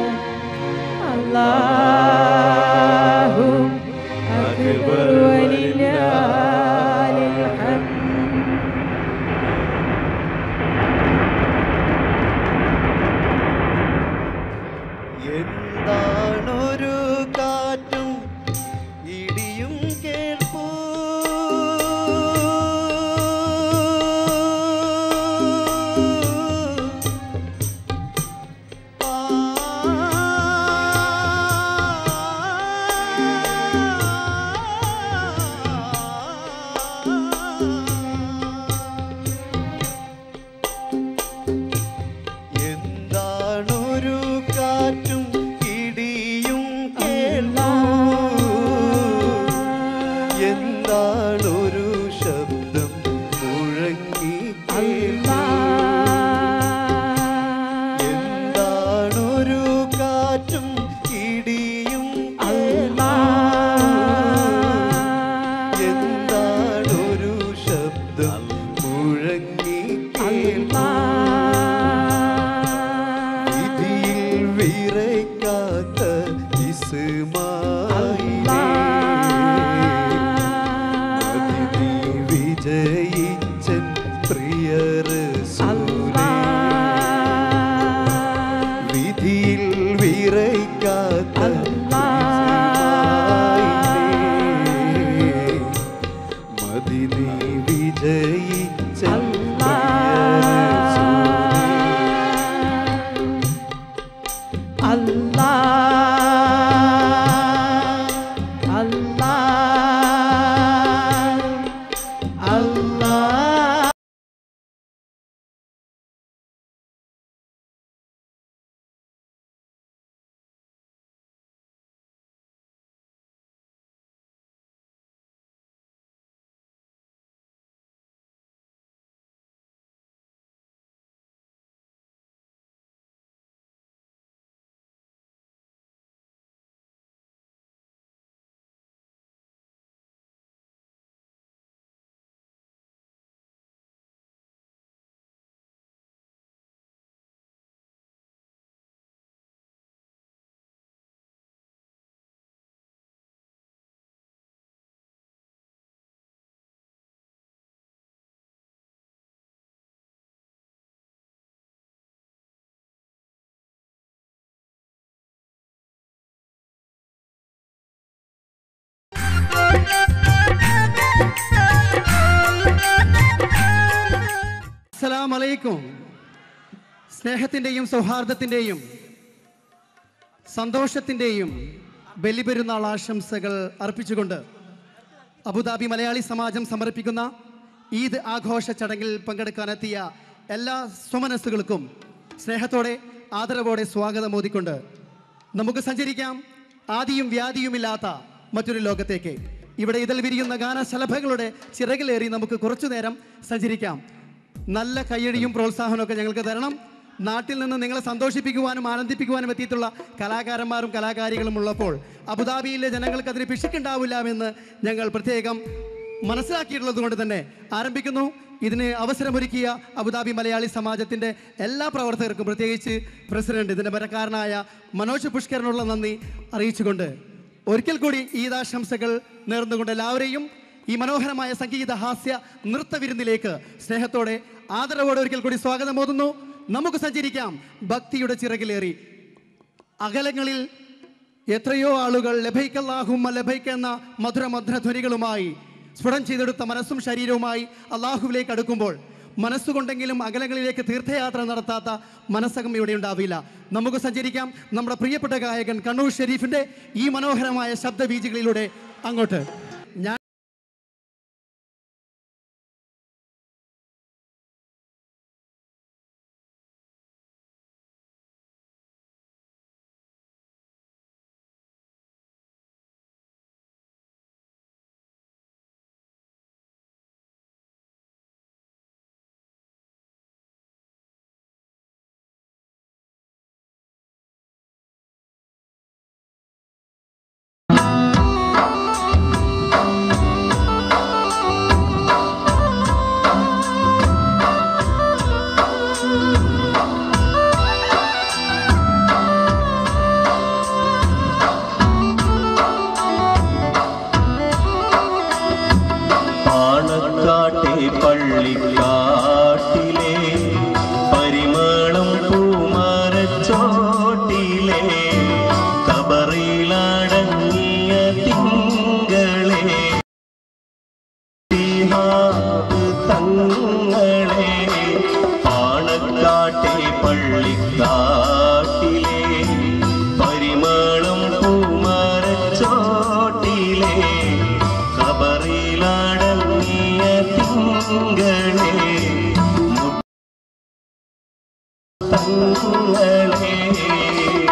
അല്ലാഹു അക്ബർ വലില്ലാഹിൽ ഹംദ് എന്താണൊരു കാറ്റും ഇടിയും കേൾപ്പൂ എന്താണൊരു കാറ്റും ഇടിയും കേൾപ്പൂ എന്താണൊരു ശബ്ദം മുഴങ്ങി കേൾപ്പൂ എന്താണൊരു കാറ്റും ഇടിയും കേൾപ്പൂ എന്താണൊരു ശബ്ദം മുഴങ്ങി കേൾപ്പൂ വിധിയിൽ വിറയ്ക്കാത്ത ഇസ്മായിലേ അതിഥി വിജയിച്ചൻ പ്രിയ റസൂലേ വിധിയിൽ വിറയ്ക്കാത്ത ഇസ്മായിലേ മദിനി വിജയിച്ചൻ പ്രിയ റസൂലേ അല്ലാഹ് അല്ലാഹ് അല്ലാഹ് അസ്സലാമലൈക്കും സ്നേഹത്തിൻ്റെയും സൗഹാർദ്ദത്തിൻ്റെയും സന്തോഷത്തിൻ്റെയും ബലിപെരുന്നാൾ ആശംസകൾ അർപ്പിച്ചുകൊണ്ട് അബുദാബി മലയാളി സമാജം സമർപ്പിക്കുന്ന ഈദ് ആഘോഷ ചടങ്ങിൽ പങ്കെടുക്കാനെത്തിയ എല്ലാ സ്വമനസ്സുകൾക്കും സ്നേഹത്തോടെ ആദരവോടെ സ്വാഗതം ഓതിക്കൊണ്ട് നമുക്ക് സഞ്ചരിക്കാം ആദിയും വ്യാധിയുമില്ലാത്ത മറ്റൊരു ലോകത്തേക്ക് ഇവിടെ ഇതിൽ വിരിയുന്ന ഗാനശലഭങ്ങളുടെ ചിറകിലേറി നമുക്ക് കുറച്ചു നേരം സഞ്ചരിക്കാം നല്ല കയ്യടിയും പ്രോത്സാഹനവും ഒക്കെ ഞങ്ങൾക്ക് തരണം നാട്ടിൽ നിന്ന് നിങ്ങളെ സന്തോഷിപ്പിക്കുവാനും ആനന്ദിപ്പിക്കുവാനും എത്തിയിട്ടുള്ള കലാകാരന്മാരും കലാകാരികളും ഉള്ളപ്പോൾ അബുദാബിയിലെ ജനങ്ങൾക്ക് അതിന് പിശുക്കുണ്ടാവില്ല എന്ന് ഞങ്ങൾ പ്രത്യേകം മനസ്സിലാക്കിയിട്ടുള്ളത് കൊണ്ട് തന്നെ ആരംഭിക്കുന്നു ഇതിന് അവസരമൊരുക്കിയ അബുദാബി മലയാളി സമാജത്തിൻ്റെ എല്ലാ പ്രവർത്തകർക്കും പ്രത്യേകിച്ച് പ്രസിഡന്റ് ഇതിൻ്റെ പരക്കാരനായ മനോജ് പുഷ്കറിനുള്ള നന്ദി അറിയിച്ചുകൊണ്ട് ഒരിക്കൽ കൂടി ഈദാശംസകൾ നേർന്നുകൊണ്ട് എല്ലാവരെയും ഈ മനോഹരമായ സംഗീത ഹാസ്യ നൃത്തവിരുന്നിലേക്ക് സ്നേഹത്തോടെ ആദരവോടെ ഒരിക്കൽ കൂടി സ്വാഗതം ഓതുന്നു നമുക്ക് സഞ്ചരിക്കാം ഭക്തിയുടെ ചിറകിലേറി അകലങ്ങളിൽ എത്രയോ ആളുകൾ ലഭൈക്കല്ലാഹും ലഭൈക്ക് എന്ന മധുര മധുര ധ്വനികളുമായി സ്ഫുടം ചെയ്തെടുത്ത മനസ്സും ശരീരവുമായി അള്ളാഹുവിലേക്ക് അടുക്കുമ്പോൾ മനസ്സുകൊണ്ടെങ്കിലും അകലങ്ങളിലേക്ക് തീർത്ഥയാത്ര നടത്താത്ത മനസ്സകം ഇവിടെ ഉണ്ടാവില്ല നമുക്ക് സഞ്ചരിക്കാം നമ്മുടെ പ്രിയപ്പെട്ട ഗായകൻ കണ്ണൂർ ഷെരീഫിന്റെ ഈ മനോഹരമായ ശബ്ദബീജികളിലൂടെ അങ്ങോട്ട് ഞാൻ പാണക്കാട്ടെ പള്ളിക്കാട്ടിലെ പരിമളം പൂമരച്ചോട്ടിലെ കബറിലടങ്ങിയ തിങ്കളെ ശിഹാബ് തങ്ങളെ പാണക്കാട്ടെ പള്ളിക്കാട്ടിലെ പരിമളം പൂമരച്ചോട്ടിലെ കബറിലടങ്ങിയ തിങ്കളെ തങ്ങളെ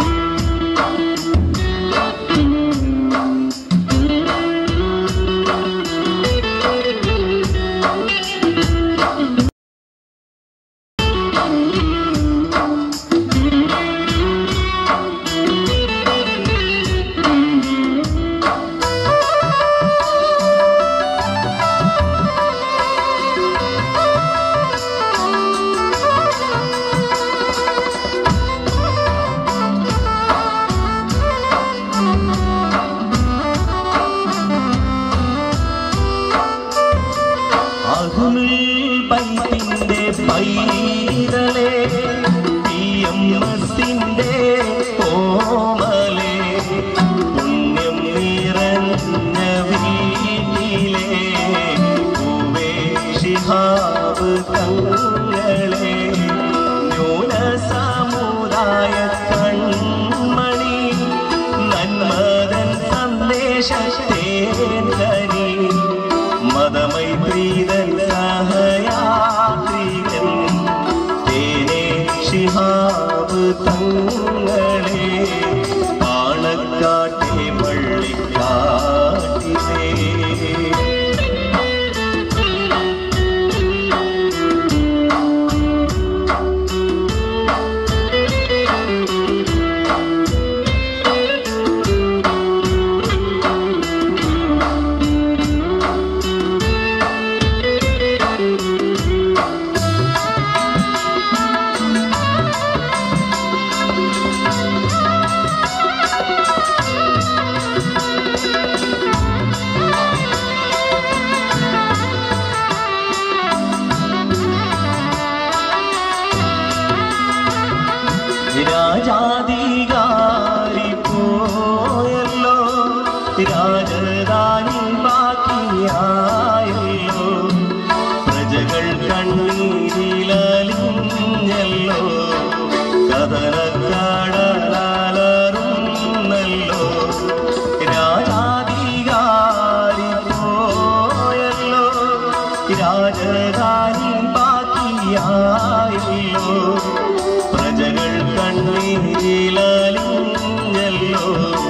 അഹുൽ ബൈത്തിന്റെ പൈതലേ പി എം എസിന്റെ കോമലേ പുണ്യം നിറഞ്ഞ വീട്ടിലെ പൂവേ ശിഹാബ് തങ്ങളെ ന്യൂന സമുദായ കൺമണി നന്മതൻ സന്ദേശത്തെ കരി മതമൈത്രീതൻ സഹയാത്രികൻ തേനെ ശിഹാബ് തങ്ങളെ പാണക്കാട്ടെ പള്ളിക്കാട്ടിലേ രാജാധികാരി പോയല്ലോ രാജധാനി ബാക്കിയായല്ലോ പ്രജകൾ കണ്ണീരിലലിഞ്ഞല്ലോ കഥനക്കടലാലറുന്നല്ലോ രാജാധികാരി പോയല്ലോ രാജധാനി ബാക്കിയായല്ലോ പ്രജ കണ്ണീരിലലിഞ്ഞല്ലോ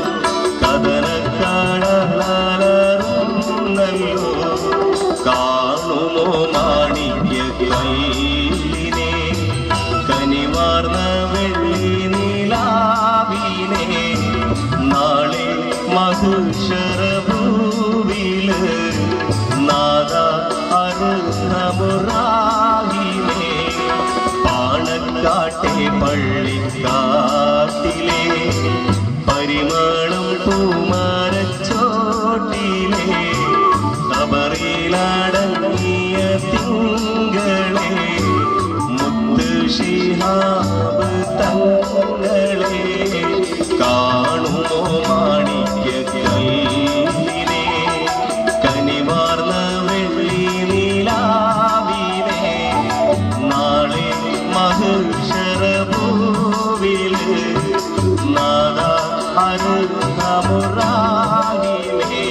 കഥനക്കാടലറുന്നല്ലോ കാണുമോ മാണിക്യ കൈലിനെ കനിമാർന്ന വെള്ളി നിലാവിനെ നാളെ മധുശരഭൂവില് നാദ അരുഹമുറാഹിനെ പാണക്കാട്ടെ പള്ളിക്കാട്ടിലെ പരിമളം പൂമരച്ചോട്ടിലെ കബറിലടങ്ങിയ തിങ്കളെ മുത്ത് ശിഹാബ് തങ്ങളെ കാണുമോ മാണിക്യ കൈലിനെ കനിമാർന്ന വെള്ളി നിലാവിനെ നാളെ മഹുഷരഭൂവില് നാദ അരുഹമുറാഹിമേ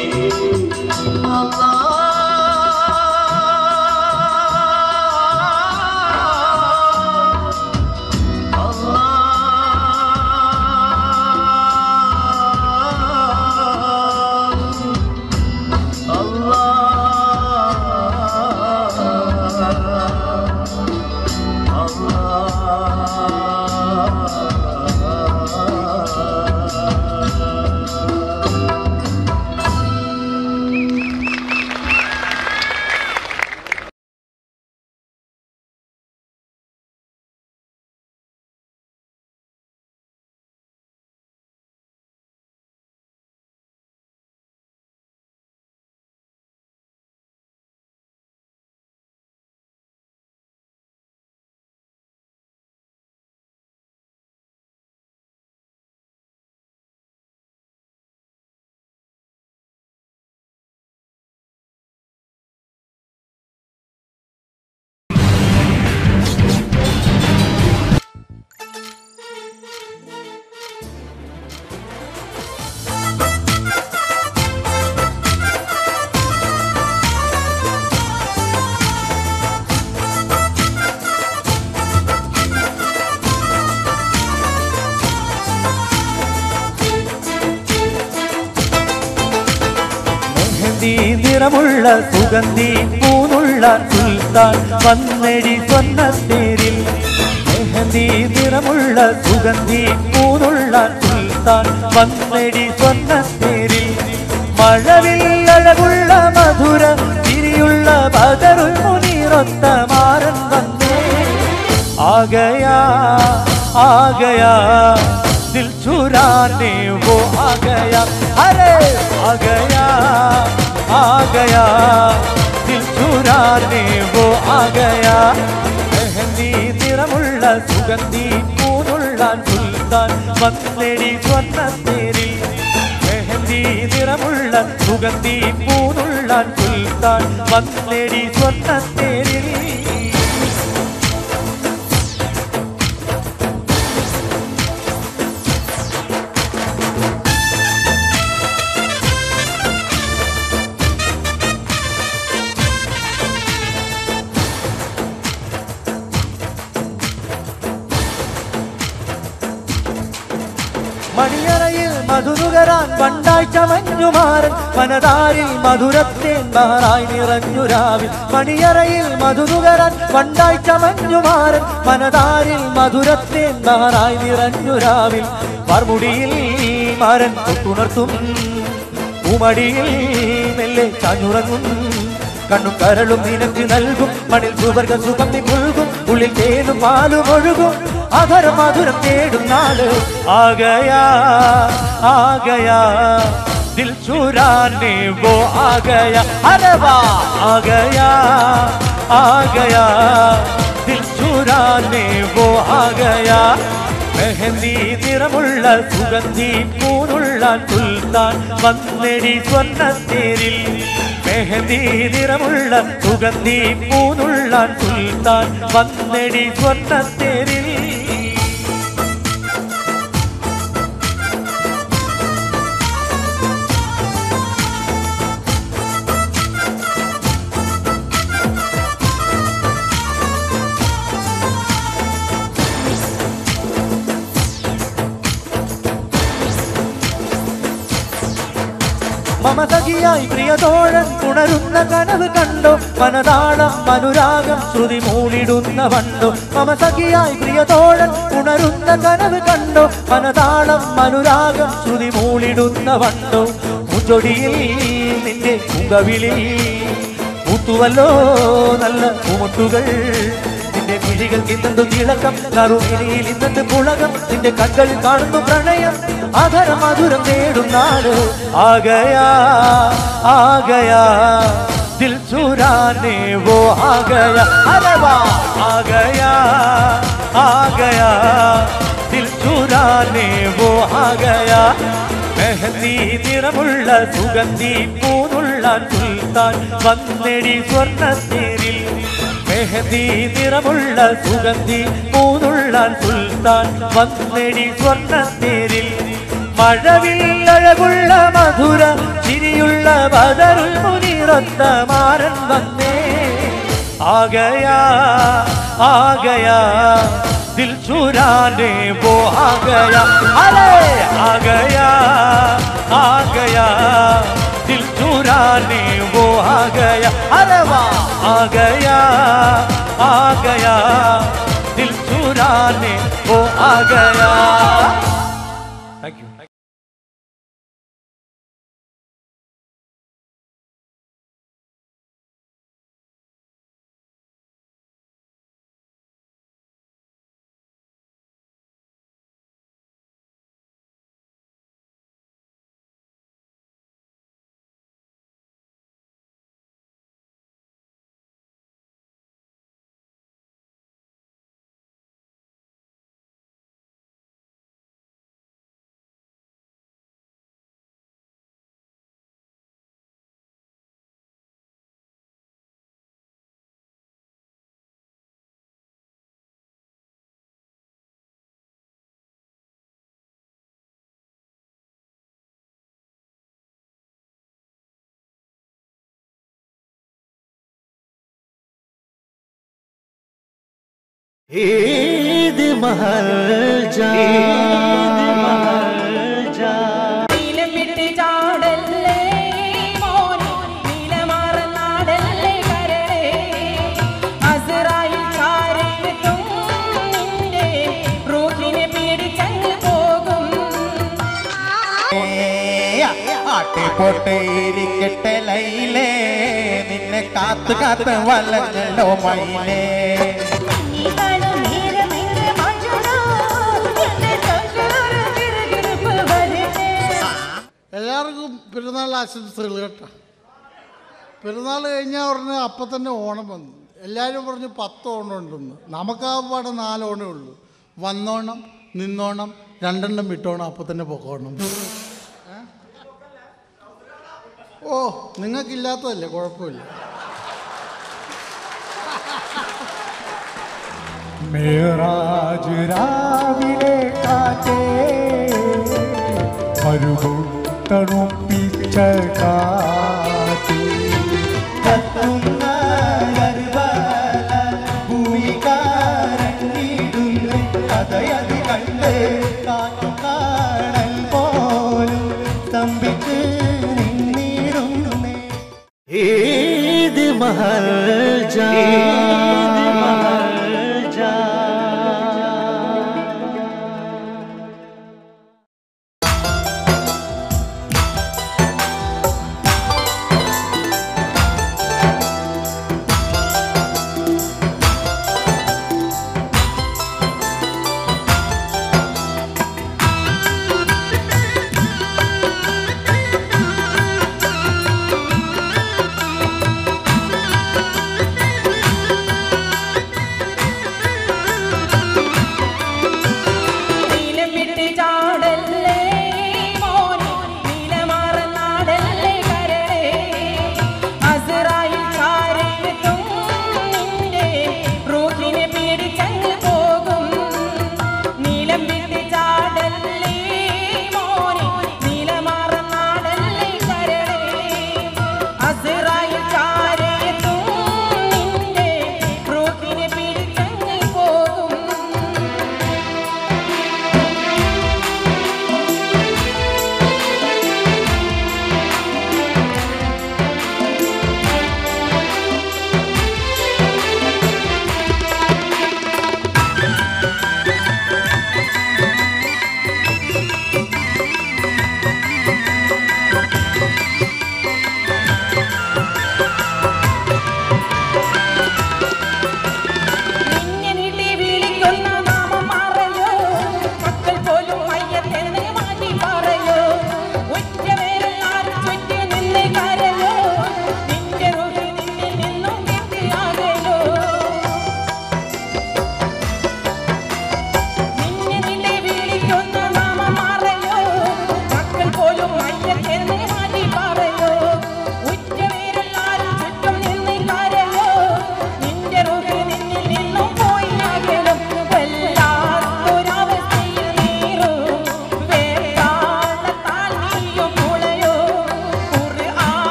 മെഹന്തി നിറമുള്ള സുഗന്ധി പൂനുള്ള സുൽത്താൻ വന്നെടി സ്വർണ്ണത്തേരിൽ മെഹന്തി നിറമുള്ള സുഗന്ധി പൂനുള്ള സുൽത്താൻ വന്നെടി സ്വർണ്ണത്തേരിൽ മഴവിൽ അഴകുള്ള മധുര തിരിയുള്ള ബദറുൽ മുനീറൊത്ത മാറൻ വന്നേ ആകയാ ആകയാ दिल चुराने वो आ गया अरे आ गया आ गया दिल चुराने वो आ गया മെഹന്തി നിറമുള്ള സുഗന്ധി പൂനുള്ള സുൽത്താൻ വന്നെടി സ്വർണ്ണത്തേരിൽ മെഹന്തി നിറമുള്ള സുഗന്ധി പൂനുള്ള സുൽത്താൻ വന്നെടി സ്വർണ്ണത്തേരിൽ മണിയറയിൽ മധുനുകരാൻ പണ്ടാഴ്ച മഞ്ഞുമാരൻ മനതാരിൽ മധുരത്തേൻ ബഹറായി നിറഞ്ഞു രാവിൽ മണിയറയിൽ മധുനുകരാൻ പണ്ടാഴ്ച മഞ്ഞുമാരൻ മനതാരിൽ മധുരത്തേൻ ബഹറായി നിറഞ്ഞു രാവിൽ വർമുടിയിൽ മരൻ തൊട്ടുണർത്തും ഉമടിയിൽ മെല്ലെ ചാഞ്ഞുറങ്ങും കണ്ണും കരളും നിനക്ക് നൽകും മണിൽ സുവർഗ സുഖം നീ പുൽകും ഉള്ളിൽ തേനും പാലും ഒഴുകും അധരം മധുരം തേടും നാട് ആകയാ ആകയാ ദിൽ ചുരാനെ വോ ആകയാ അരെ വാ ആകയാ ആകയാ ദിൽ ചുരാനെ വോ ആകയാ മെഹന്തി നിറമുള്ള സുഗന്ധി പൂനുള്ള സുൽത്താൻ വന്നെടി സ്വർണ്ണത്തേരിൽ മെഹന്തി നിറമുള്ള സുഗന്ധി പൂനുള്ള സുൽത്താൻ വന്നെടി സ്വർണ്ണത്തേരിൽ മമതകിയായി പ്രിയതോഴൻ ഉണരുന്ന കനവ് കണ്ടോ മനതാളം അനുരാഗം ശ്രുതി മൂളിടുന്ന വണ്ടോ മമതകിയായി പ്രിയതോഴൻ ഉണരുന്ന കനവ് കണ്ടോ മനതാളം അനുരാഗം ശ്രുതി മൂളിടുന്ന വണ്ടോ മുച്ചൊടിയിൽ നിന്റെ മുഖവിളി പൂത്തുവല്ലോ നല്ല പൂമുട്ടുകൾ നിന്റെ മിഴികൾ ഇന്നെന്തു തിളക്കം കറുമിനിയിൽ ഇന്നെന്ത് പുളകം നിന്റെ കണ്ണുകൾ കാണുന്നു പ്രണയം ആധര മധുരം നേടും നാട് ആകയാ ആകയാ ദിൽ ചുരാനെ വോ ആകയാ അരെ വാ ആകയാ ആകയാ ദിൽ ചുരാനെ വോ ആകയാ മെഹന്തി നിറമുള്ള സുഗന്ധി പൂനുള്ളാൻ സുൽത്താൻ വന്നെടി സ്വർണ്ണത്തേരിൽ മെഹന്തി നിറമുള്ള സുഗന്ധി പൂനുള്ളാൻ സുൽത്താൻ വന്നെടി സ്വർണ്ണത്തേരിൽ മഴവില്ലഴകുള്ള മധുര ചിരിയുള്ള ബദറുൽ മുനിറത്ത മാരൻ വന്നേ ആകയാ ആകയാ दिल चुराने वो आ गया अरे आ गया आ गया दिल चुराने वो आ गया अरे वाह आ गया आ गया दिल चुराने वो आ गया थैंक यू ईद महल जा ईद महल जा നീലമിട്ട് ചാടല്ലേ മോനെ നീലമാറനാടല്ലേ കരളേ അസറായി ചാരത്തും നിന്റെ റൂഹിനെ പേടിച്ചങ്ങ് പോകും ആട്ടിപ്പോട്ടെ ഇരിക്കട്ടെ ലൈലേ നിന്നെ കാത്ത് കാത്ത് വലഞ്ഞല്ലോ മൈലേ എല്ലാവർക്കും പെരുന്നാൾ ആശംസകൾ കേട്ടോ പെരുന്നാൾ കഴിഞ്ഞാൽ ഉടനെ അപ്പം തന്നെ ഓണം വന്നു എല്ലാവരും പറഞ്ഞു പത്ത് ഓണം ഉണ്ടെന്ന് നമുക്കാകപ്പാടെ നാല് ഓണേ ഉള്ളൂ വന്നോണം നിന്നോണം രണ്ടെണ്ണം വിട്ടോണം അപ്പം തന്നെ പൊക്കോണം ഏ? ഓ നിങ്ങൾക്കില്ലാത്തതല്ലേ കുഴപ്പമില്ല മേറാജ് രാവിലെ കാറ്റേ മരുഭൂത്തണുപ്പിച്ച കാറ്റേ കത്തുന്ന ഗർഭല ഭൂമികാരങ്ങിടുന്നു കഥയത് കണ്ട് കാറ്റു കാണൽ പോലും സ്തംഭിച്ച് നിന്നിടുന്നേ ईद महल जा ईद महल जा ും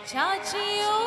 ചാച്ചിയോ